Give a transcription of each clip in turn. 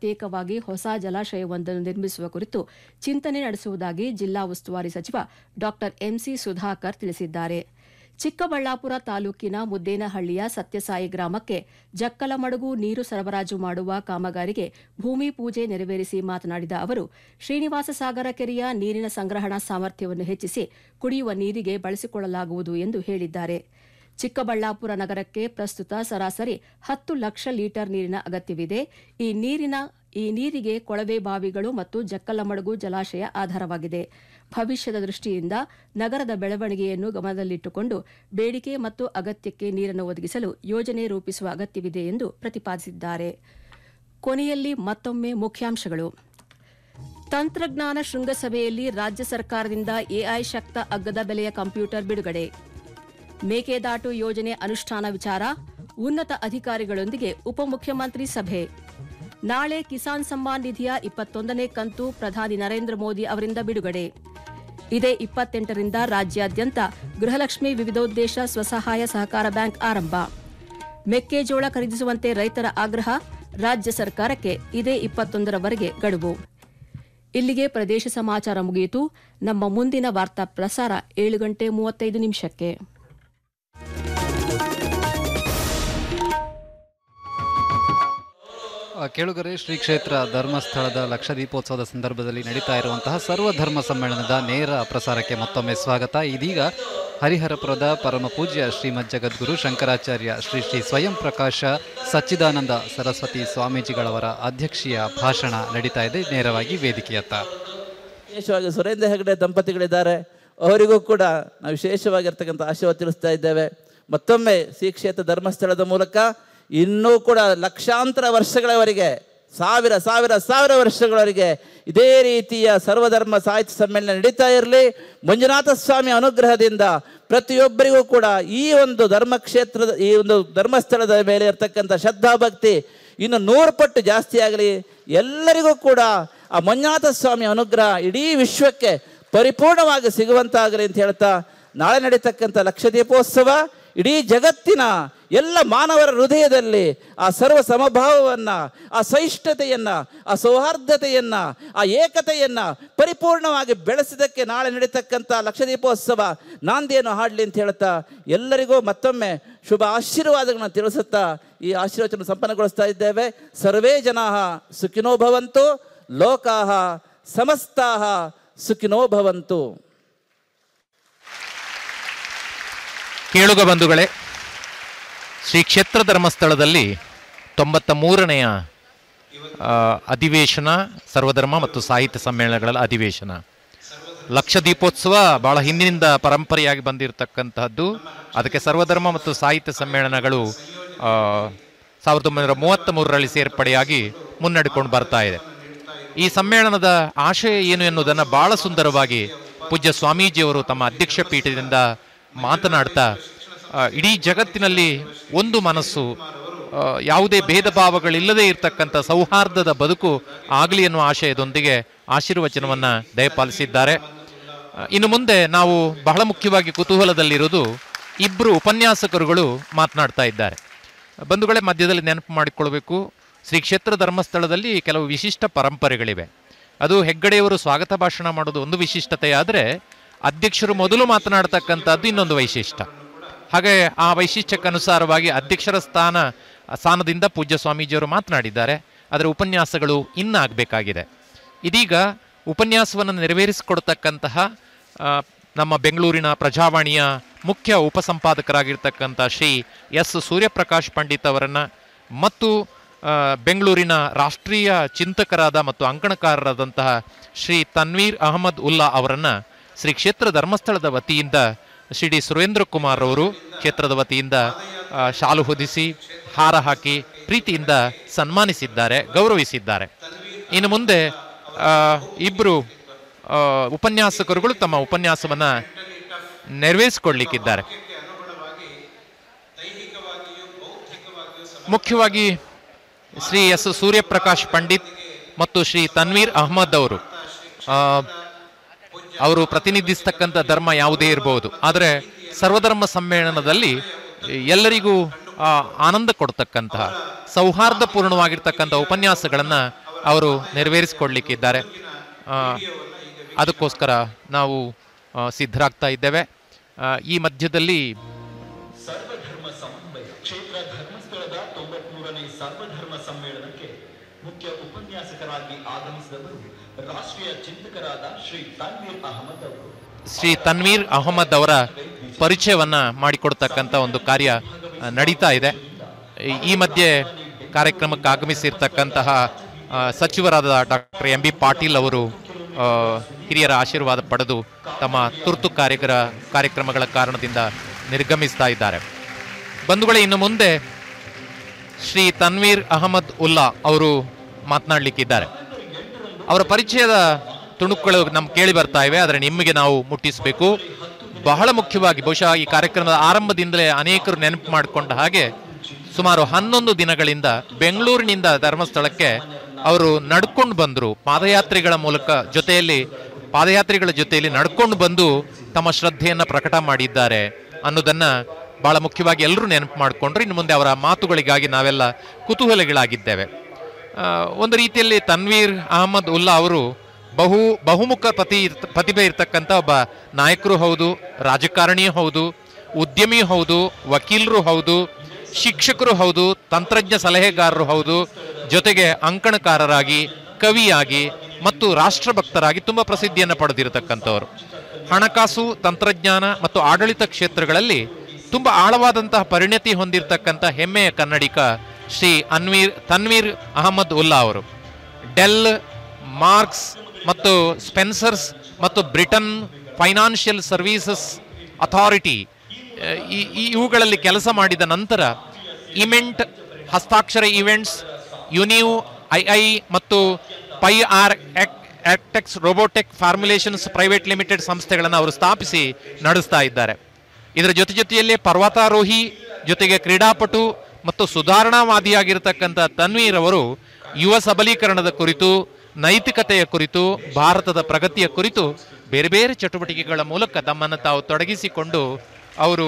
ಪ್ರತ್ಯೇಕವಾಗಿ ಹೊಸ ಜಲಾಶಯವೊಂದನ್ನು ನಿರ್ಮಿಸುವ ಕುರಿತು ಚಿಂತನೆ ನಡೆಸುವುದಾಗಿ ಜಿಲ್ಲಾ ಉಸ್ತುವಾರಿ ಸಚಿವ ಡಾ ಎಂಸಿ ಸುಧಾಕರ್ ತಿಳಿಸಿದ್ದಾರೆ ಚಿಕ್ಕಬಳ್ಳಾಪುರ ತಾಲೂಕಿನ ಮುದ್ದೇನಹಳ್ಳಿಯ ಸತ್ಯಸಾಯಿ ಗ್ರಾಮಕ್ಕೆ ಜಕ್ಕಲಮಡುಗು ನೀರು ಸರಬರಾಜು ಮಾಡುವ ಕಾಮಗಾರಿಗೆ ಭೂಮಿ ಪೂಜೆ ನೆರವೇರಿಸಿ ಮಾತನಾಡಿದ ಅವರು ಶ್ರೀನಿವಾಸ ಸಾಗರ ಕೆರೆಯ ನೀರಿನ ಸಂಗ್ರಹಣಾ ಸಾಮರ್ಥ್ಯವನ್ನು ಹೆಚ್ಚಿಸಿ ಕುಡಿಯುವ ನೀರಿಗೆ ಬಳಸಿಕೊಳ್ಳಲಾಗುವುದು ಎಂದು ಹೇಳಿದ್ದಾರೆ ಚಿಕ್ಕಬಳ್ಳಾಪುರ ನಗರಕ್ಕೆ ಪ್ರಸ್ತುತ ಸರಾಸರಿ ಹತ್ತು ಲಕ್ಷ ಲೀಟರ್ ನೀರಿನ ಅಗತ್ಯವಿದೆ ಈ ನೀರಿನ ಈ ನೀರಿಗೆ ಕೊಳವೆ ಬಾವಿಗಳು ಮತ್ತು ಜಕ್ಕಲಮಡುಗು ಜಲಾಶಯ ಆಧಾರವಾಗಿದೆ ಭವಿಷ್ಯದ ದೃಷ್ಟಿಯಿಂದ ನಗರದ ಬೆಳವಣಿಗೆಯನ್ನು ಗಮನದಲ್ಲಿಟ್ಟುಕೊಂಡು ಬೇಡಿಕೆ ಮತ್ತು ಅಗತ್ಯಕ್ಕೆ ನೀರನ್ನು ಒದಗಿಸಲು ಯೋಜನೆ ರೂಪಿಸುವ ಅಗತ್ಯವಿದೆ ಎಂದು ಪ್ರತಿಪಾದಿಸಿದ್ದಾರೆ ಕೊನೆಯಲ್ಲಿ ಮತ್ತೊಮ್ಮೆ ಮುಖ್ಯಾಂಶಗಳು ತಂತ್ರಜ್ಞಾನ ಶೃಂಗಸಭೆಯಲ್ಲಿ ರಾಜ್ಯ ಸರ್ಕಾರದಿಂದ ಎಐ ಶಕ್ತ ಅಗ್ಗದ ಬೆಲೆಯ ಕಂಪ್ಯೂಟರ್ ಬಿಡುಗಡೆ ಮೇಕೆದಾಟು ಯೋಜನೆ ಅನುಷ್ಠಾನ ವಿಚಾರ ಉನ್ನತ ಅಧಿಕಾರಿಗಳೊಂದಿಗೆ ಉಪಮುಖ್ಯಮಂತ್ರಿ ಸಭೆ ನಾಳೆ ಕಿಸಾನ್ ಸಮ್ಮಾನ್ ನಿಧಿಯ ಇಪ್ಪತ್ತೊಂದನೇ ಕಂತು ಪ್ರಧಾನಿ ನರೇಂದ್ರ ಮೋದಿ ಅವರಿಂದ ಬಿಡುಗಡೆ ಇದೇ ಇಪ್ಪತ್ತೆಂಟರಿಂದ ರಾಜ್ಯಾದ್ಯಂತ ಗೃಹಲಕ್ಷ್ಮಿ ವಿವಿಧೋದ್ದೇಶ ಸ್ವಸಹಾಯ ಸಹಕಾರ ಬ್ಯಾಂಕ್ ಆರಂಭ ಮೆಕ್ಕೆಜೋಳ ಖರೀದಿಸುವಂತೆ ರೈತರ ಆಗ್ರಹ ರಾಜ್ಯ ಸರ್ಕಾರಕ್ಕೆ ಇದೇ ಇಪ್ಪತ್ತೊಂದರವರೆಗೆ ಗಡುವು ಇಲ್ಲಿಗೆ ಪ್ರದೇಶ ಸಮಾಚಾರ ಮುಗಿಯಿತು ನಮ್ಮ ಮುಂದಿನ ವಾರ್ತಾ ಪ್ರಸಾರ ಏಳು ಗಂಟೆ ಮೂವತ್ತೈದು ನಿಮಿಷಕ್ಕೆ ಆ, ಕೇಳುಗರೆ ಶ್ರೀ ಕ್ಷೇತ್ರ ಧರ್ಮಸ್ಥಳದ ಲಕ್ಷ ದೀಪೋತ್ಸವದ ಸಂದರ್ಭದಲ್ಲಿ ನಡೀತಾ ಇರುವಂತಹ ಸರ್ವಧರ್ಮ ಸಮ್ಮೇಳನದ ನೇರ ಪ್ರಸಾರಕ್ಕೆ ಮತ್ತೊಮ್ಮೆ ಸ್ವಾಗತ ಇದೀಗ ಹರಿಹರಪುರದ ಪರಮ ಪೂಜ್ಯ ಶ್ರೀಮದ್ ಜಗದ್ಗುರು ಶಂಕರಾಚಾರ್ಯ ಶ್ರೀ ಶ್ರೀ ಸ್ವಯಂ ಪ್ರಕಾಶ ಸಚ್ಚಿದಾನಂದ ಸರಸ್ವತಿ ಸ್ವಾಮೀಜಿಗಳವರ ಅಧ್ಯಕ್ಷೀಯ ಭಾಷಣ ನಡೀತಾ ಇದೆ ನೇರವಾಗಿ ವೇದಿಕೆಯತ್ತ ವಿಶೇಷವಾಗಿ ಸುರೇಂದ್ರ ಹೆಗಡೆ ದಂಪತಿಗಳಿದ್ದಾರೆ ಅವರಿಗೂ ಕೂಡ ನಾವು ವಿಶೇಷವಾಗಿರ್ತಕ್ಕಂಥ ಆಶೀರ್ವಾದ ತಿಳಿಸ್ತಾ ಇದ್ದೇವೆ ಮತ್ತೊಮ್ಮೆ ಶ್ರೀ ಕ್ಷೇತ್ರ ಧರ್ಮಸ್ಥಳದ ಮೂಲಕ ಇನ್ನೂ ಕೂಡ ಲಕ್ಷಾಂತರ ವರ್ಷಗಳವರೆಗೆ ಸಾವಿರ ಸಾವಿರ ಸಾವಿರ ವರ್ಷಗಳವರೆಗೆ ಇದೇ ರೀತಿಯ ಸರ್ವಧರ್ಮ ಸಾಹಿತ್ಯ ಸಮ್ಮೇಳನ ನಡೀತಾ ಇರಲಿ ಮಂಜುನಾಥ ಸ್ವಾಮಿ ಅನುಗ್ರಹದಿಂದ ಪ್ರತಿಯೊಬ್ಬರಿಗೂ ಕೂಡ ಈ ಒಂದು ಧರ್ಮಕ್ಷೇತ್ರದ ಈ ಒಂದು ಧರ್ಮಸ್ಥಳದ ಮೇಲೆ ಇರತಕ್ಕಂಥ ಶ್ರದ್ಧಾಭಕ್ತಿ ಇನ್ನು ನೂರು ಪಟ್ಟು ಜಾಸ್ತಿ ಆಗಲಿ ಎಲ್ಲರಿಗೂ ಕೂಡ ಆ ಮಂಜುನಾಥ ಸ್ವಾಮಿ ಅನುಗ್ರಹ ಇಡೀ ವಿಶ್ವಕ್ಕೆ ಪರಿಪೂರ್ಣವಾಗಿ ಸಿಗುವಂತಾಗಲಿ ಅಂತ ಹೇಳ್ತಾ ನಾಳೆ ನಡೀತಕ್ಕಂಥ ಲಕ್ಷ ದೀಪೋತ್ಸವ ಇಡೀ ಜಗತ್ತಿನ ಎಲ್ಲ ಮಾನವರ ಹೃದಯದಲ್ಲಿ ಆ ಸರ್ವ ಸಮಭಾವವನ್ನು ಆ ಸಹಿಷ್ಣುತೆಯನ್ನು ಆ ಸೌಹಾರ್ದತೆಯನ್ನು ಆ ಏಕತೆಯನ್ನು ಪರಿಪೂರ್ಣವಾಗಿ ಬೆಳೆಸಿದ್ದಕ್ಕೆ ನಾಳೆ ನಡೀತಕ್ಕಂಥ ಲಕ್ಷ ದೀಪೋತ್ಸವ ನಾಂದಿಯನ್ನು ಹಾಡಲಿ ಅಂತ ಹೇಳ್ತಾ ಎಲ್ಲರಿಗೂ ಮತ್ತೊಮ್ಮೆ ಶುಭ ಆಶೀರ್ವಾದಗಳನ್ನು ತಿಳಿಸುತ್ತಾ ಈ ಆಶೀರ್ವಚನ ಸಂಪನ್ನಗೊಳಿಸ್ತಾ ಇದ್ದೇವೆ ಸರ್ವೇ ಜನಾ ಸುಖಿನೋ ಭವಂತು ಲೋಕಾಹ ಸಮಸ್ತಾಹ ಸುಖಿನೋ ಭವಂತು ಕೇಳುಗ ಬಂಧುಗಳೇ ಶ್ರೀ ಕ್ಷೇತ್ರ ಧರ್ಮಸ್ಥಳದಲ್ಲಿ ತೊಂಬತ್ತ ಮೂರನೆಯ ಆ, ಅಧಿವೇಶನ ಸರ್ವಧರ್ಮ ಮತ್ತು ಸಾಹಿತ್ಯ ಸಮ್ಮೇಳನಗಳ ಅಧಿವೇಶನ ಲಕ್ಷ ದೀಪೋತ್ಸವ ಬಹಳ ಹಿಂದಿನಿಂದ ಪರಂಪರೆಯಾಗಿ ಬಂದಿರತಕ್ಕಂತಹದ್ದು ಅದಕ್ಕೆ ಸರ್ವಧರ್ಮ ಮತ್ತು ಸಾಹಿತ್ಯ ಸಮ್ಮೇಳನಗಳು ಆ, ಸಾವಿರದ ಒಂಬೈನೂರ ಮೂವತ್ತ ಮೂರರಲ್ಲಿ ಸೇರ್ಪಡೆಯಾಗಿ ಮುನ್ನಡೆಕೊಂಡು ಬರ್ತಾ ಇದೆ ಈ ಸಮ್ಮೇಳನದ ಆಶಯ ಏನು ಎನ್ನುವುದನ್ನು ಬಹಳ ಸುಂದರವಾಗಿ ಪೂಜ್ಯ ಸ್ವಾಮೀಜಿಯವರು ತಮ್ಮ ಅಧ್ಯಕ್ಷ ಪೀಠದಿಂದ ಮಾತನಾಡ್ತಾ ಆ, ಇಡೀ ಜಗತ್ತಿನಲ್ಲಿ ಒಂದು ಮನಸ್ಸು ಆ, ಯಾವುದೇ ಭೇದ ಭಾವಗಳಿಲ್ಲದೆ ಇರತಕ್ಕಂಥ ಸೌಹಾರ್ದದ ಬದುಕು ಆಗಲಿ ಎನ್ನುವ ಆಶಯದೊಂದಿಗೆ ಆಶೀರ್ವಚನವನ್ನು ದಯಪಾಲಿಸಿದ್ದಾರೆ ಆ, ಇನ್ನು ಮುಂದೆ ನಾವು ಬಹಳ ಮುಖ್ಯವಾಗಿ ಕುತೂಹಲದಲ್ಲಿರುವುದು ಇಬ್ಬರು ಉಪನ್ಯಾಸಕರುಗಳು ಮಾತನಾಡ್ತಾ ಇದ್ದಾರೆ ಬಂಧುಗಳೇ ಮಧ್ಯದಲ್ಲಿ ನೆನಪು ಮಾಡಿಕೊಳ್ಬೇಕು ಶ್ರೀ ಕ್ಷೇತ್ರ ಧರ್ಮಸ್ಥಳದಲ್ಲಿ ಕೆಲವು ವಿಶಿಷ್ಟ ಪರಂಪರೆಗಳಿವೆ ಅದು ಹೆಗ್ಗಡೆಯವರು ಸ್ವಾಗತ ಭಾಷಣ ಮಾಡೋದು ಒಂದು ವಿಶಿಷ್ಟತೆಯಾದರೆ ಅಧ್ಯಕ್ಷರು ಮೊದಲು ಮಾತನಾಡ್ತಕ್ಕಂಥದ್ದು ಇನ್ನೊಂದು ವೈಶಿಷ್ಟ್ಯ ಹಾಗೆ ಆ ವೈಶಿಷ್ಟ್ಯಕ್ಕನುಸಾರವಾಗಿ ಅಧ್ಯಕ್ಷರ ಸ್ಥಾನ ಸ್ಥಾನದಿಂದ ಪೂಜ್ಯ ಸ್ವಾಮೀಜಿಯವರು ಮಾತನಾಡಿದ್ದಾರೆ ಅದರ ಉಪನ್ಯಾಸಗಳು ಇನ್ನಾಗಬೇಕಾಗಿದೆ ಇದೀಗ ಉಪನ್ಯಾಸವನ್ನು ನೆರವೇರಿಸಿಕೊಡ್ತಕ್ಕಂತಹ ಆ, ನಮ್ಮ ಬೆಂಗಳೂರಿನ ಪ್ರಜಾವಾಣಿಯ ಮುಖ್ಯ ಉಪಸಂಪಾದಕರಾಗಿರ್ತಕ್ಕಂಥ ಶ್ರೀ ಎಸ್ ಸೂರ್ಯಪ್ರಕಾಶ್ ಪಂಡಿತ್ ಅವರನ್ನು ಮತ್ತು ಆ, ಬೆಂಗಳೂರಿನ ರಾಷ್ಟ್ರೀಯ ಚಿಂತಕರಾದ ಮತ್ತು ಅಂಕಣಕಾರರಾದಂತಹ ಶ್ರೀ ತನ್ವೀರ್ ಅಹಮದ್ ಉಲ್ಲಾ ಅವರನ್ನು ಶ್ರೀ ಕ್ಷೇತ್ರ ಧರ್ಮಸ್ಥಳದ ವತಿಯಿಂದ ಶ್ರೀ ಡಿ ಸುರೇಂದ್ರ ಕುಮಾರ್ ಅವರು ಕ್ಷೇತ್ರದ ವತಿಯಿಂದ ಆ, ಶಾಲು ಹೊದಿಸಿ ಹಾರ ಹಾಕಿ ಪ್ರೀತಿಯಿಂದ ಸನ್ಮಾನಿಸಿದ್ದಾರೆ ಗೌರವಿಸಿದ್ದಾರೆ ಇನ್ನು ಮುಂದೆ ಆ, ಇಬ್ಬರು ಆ, ಉಪನ್ಯಾಸಕರುಗಳು ತಮ್ಮ ಉಪನ್ಯಾಸವನ್ನು ನೆರವೇರಿಸಿಕೊಡ್ಲಿಕ್ಕಿದ್ದಾರೆ ಮುಖ್ಯವಾಗಿ ಶ್ರೀ ಎಸ್ ಸೂರ್ಯಪ್ರಕಾಶ್ ಪಂಡಿತ್ ಮತ್ತು ಶ್ರೀ ತನ್ವೀರ್ ಅಹಮದ್ ಅವರು ಆ, ಅವರು ಪ್ರತಿನಿಧಿಸ್ತಕ್ಕಂಥ ಧರ್ಮ ಯಾವುದೇ ಇರಬಹುದು ಆದರೆ ಸರ್ವಧರ್ಮ ಸಮ್ಮೇಳನದಲ್ಲಿ ಎಲ್ಲರಿಗೂ ಆ, ಆನಂದ ಕೊಡ್ತಕ್ಕಂತಹ ಸೌಹಾರ್ದಪೂರ್ಣವಾಗಿರ್ತಕ್ಕಂಥ ಉಪನ್ಯಾಸಗಳನ್ನು ಅವರು ನೆರವೇರಿಸಿಕೊಡ್ಲಿಕ್ಕಿದ್ದಾರೆ ಆ, ಅದಕ್ಕೋಸ್ಕರ ನಾವು ಆ, ಸಿದ್ಧರಾಗ್ತಾ ಇದ್ದೇವೆ ಆ, ಈ ಮಧ್ಯದಲ್ಲಿ ಸರ್ವಧರ್ಮ ಸಮನ್ವಯ ಕ್ಷೇತ್ರ ಧರ್ಮಸ್ಥಳದ ತೊಂಬತ್ಮೂರನೇ ಸರ್ವಧರ್ಮ ಸಮ್ಮೇಳನಕ್ಕೆ ಮುಖ್ಯ ಉಪನ್ಯಾಸಕರಾಗಿ ಆಗಮಿಸಿದವರು ರಾಷ್ಟ್ರೀಯ ಚಿಂತಕರಾದ ಶ್ರೀ ತನ್ವೀರ್ ಅಹಮದ್ ಅವರು ಶ್ರೀ ತನ್ವೀರ್ ಅಹಮದ್ ಅವರ ಪರಿಚಯವನ್ನ ಮಾಡಿಕೊಡ್ತಕ್ಕಂಥ ಒಂದು ಕಾರ್ಯ ಆ, ನಡೀತಾ ಇದೆ ಈ- ಈ ಮಧ್ಯೆ ಕಾರ್ಯಕ್ರಮಕ್ಕೆ ಆಗಮಿಸಿರ್ತಕ್ಕಂತಹ ಆ, ಸಚಿವರಾದ ಡಾಕ್ಟರ್ ಎಂ ಬಿ ಪಾಟೀಲ್ ಅವರು ಆ, ಹಿರಿಯರ ಆಶೀರ್ವಾದ ಪಡೆದು ತಮ್ಮ ತುರ್ತು ಕಾರ್ಯಕರ ಕಾರ್ಯಕ್ರಮಗಳ ಕಾರಣದಿಂದ ನಿರ್ಗಮಿಸ್ತಾ ಇದ್ದಾರೆ ಬಂಧುಗಳೇ ಇನ್ನು ಮುಂದೆ ಶ್ರೀ ತನ್ವೀರ್ ಅಹಮದ್ ಉಲ್ಲಾ ಅವರು ಮಾತನಾಡಲಿಕ್ಕಿದ್ದಾರೆ ಅವರ ಪರಿಚಯದ ತುಣುಕುಗಳು ನಮ್ಗೆ ಕೇಳಿ ಬರ್ತಾ ಇವೆ ಆದರೆ ನಿಮಗೆ ನಾವು ಮುಟ್ಟಿಸಬೇಕು ಬಹಳ ಮುಖ್ಯವಾಗಿ ಬಹುಶಃ ಈ ಕಾರ್ಯಕ್ರಮದ ಆರಂಭದಿಂದಲೇ ಅನೇಕರು ನೆನಪು ಮಾಡಿಕೊಂಡ ಹಾಗೆ ಸುಮಾರು ಹನ್ನೊಂದು ದಿನಗಳಿಂದ ಬೆಂಗಳೂರಿನಿಂದ ಧರ್ಮಸ್ಥಳಕ್ಕೆ ಅವರು ನಡ್ಕೊಂಡು ಬಂದರು ಪಾದಯಾತ್ರೆಗಳ ಮೂಲಕ ಜೊತೆಯಲ್ಲಿ ಪಾದಯಾತ್ರೆಗಳ ಜೊತೆಯಲ್ಲಿ ನಡ್ಕೊಂಡು ಬಂದು ತಮ್ಮ ಶ್ರದ್ಧೆಯನ್ನು ಪ್ರಕಟ ಮಾಡಿದ್ದಾರೆ ಅನ್ನೋದನ್ನ ಬಹಳ ಮುಖ್ಯವಾಗಿ ಎಲ್ಲರೂ ನೆನಪು ಮಾಡಿಕೊಂಡ್ರು ಇನ್ನು ಮುಂದೆ ಅವರ ಮಾತುಗಳಿಗಾಗಿ ನಾವೆಲ್ಲ ಕುತೂಹಲಿಗಳಾಗಿದ್ದೇವೆ ಆ, ಒಂದು ರೀತಿಯಲ್ಲಿ ತನ್ವೀರ್ ಅಹಮದ್ ಉಲ್ಲಾ ಅವರು ಬಹು ಬಹುಮುಖ ಪ್ರತಿ ಪ್ರತಿಭೆ ಇರ್ತಕ್ಕಂಥ ಒಬ್ಬ ನಾಯಕರು ಹೌದು ರಾಜಕಾರಣಿಯೂ ಹೌದು ಉದ್ಯಮಿಯೂ ಹೌದು ವಕೀಲರು ಹೌದು ಶಿಕ್ಷಕರು ಹೌದು ತಂತ್ರಜ್ಞ ಸಲಹೆಗಾರರು ಹೌದು ಜೊತೆಗೆ ಅಂಕಣಕಾರರಾಗಿ ಕವಿಯಾಗಿ ಮತ್ತು ರಾಷ್ಟ್ರಭಕ್ತರಾಗಿ ತುಂಬ ಪ್ರಸಿದ್ಧಿಯನ್ನು ಪಡೆದಿರತಕ್ಕಂಥವರು ಹಣಕಾಸು ತಂತ್ರಜ್ಞಾನ ಮತ್ತು ಆಡಳಿತ ಕ್ಷೇತ್ರಗಳಲ್ಲಿ ತುಂಬ ಆಳವಾದಂತಹ ಪರಿಣತಿ ಹೊಂದಿರತಕ್ಕಂಥ ಹೆಮ್ಮೆಯ ಕನ್ನಡಿಗ ಶ್ರೀ ಅನ್ವೀರ್ ತನ್ವೀರ್ ಅಹಮದ್ ಉಲ್ಲಾ ಅವರು ಡೆಲ್ ಮಾರ್ಕ್ಸ್ ಮತ್ತು ಸ್ಪೆನ್ಸರ್ಸ್ ಮತ್ತು ಬ್ರಿಟನ್ ಫೈನಾನ್ಷಿಯಲ್ ಸರ್ವೀಸಸ್ ಅಥಾರಿಟಿ ಈ ಈ- ಇವುಗಳಲ್ಲಿ ಕೆಲಸ ಮಾಡಿದ ನಂತರ ಇಮೆಂಟ್ ಹಸ್ತಾಕ್ಷರ ಇವೆಂಟ್ಸ್ ಯುನಿವ್ ಐ ಐ ಮತ್ತು ಪೈ ಆರ್ ಆಕ್ಟೆಕ್ಸ್ ರೋಬೋಟೆಕ್ ಫಾರ್ಮುಲೇಷನ್ಸ್ ಪ್ರೈವೇಟ್ ಲಿಮಿಟೆಡ್ ಸಂಸ್ಥೆಗಳನ್ನು ಅವರು ಸ್ಥಾಪಿಸಿ ನಡೆಸ್ತಾ ಇದ್ದಾರೆ ಇದರ ಜೊತೆ ಜೊತೆಯಲ್ಲೇ ಪರ್ವತಾರೋಹಿ ಜೊತೆಗೆ ಕ್ರೀಡಾಪಟು ಮತ್ತು ಸುಧಾರಣಾವಾದಿಯಾಗಿರ್ತಕ್ಕಂಥ ತನ್ವೀರ್ ಅವರು ಯುವ ಸಬಲೀಕರಣದ ಕುರಿತು ನೈತಿಕತೆಯ ಕುರಿತು ಭಾರತದ ಪ್ರಗತಿಯ ಕುರಿತು ಬೇರೆ ಬೇರೆ ಚಟುವಟಿಕೆಗಳ ಮೂಲಕ ತಮ್ಮನ್ನು ತಾವು ತೊಡಗಿಸಿಕೊಂಡು ಅವರು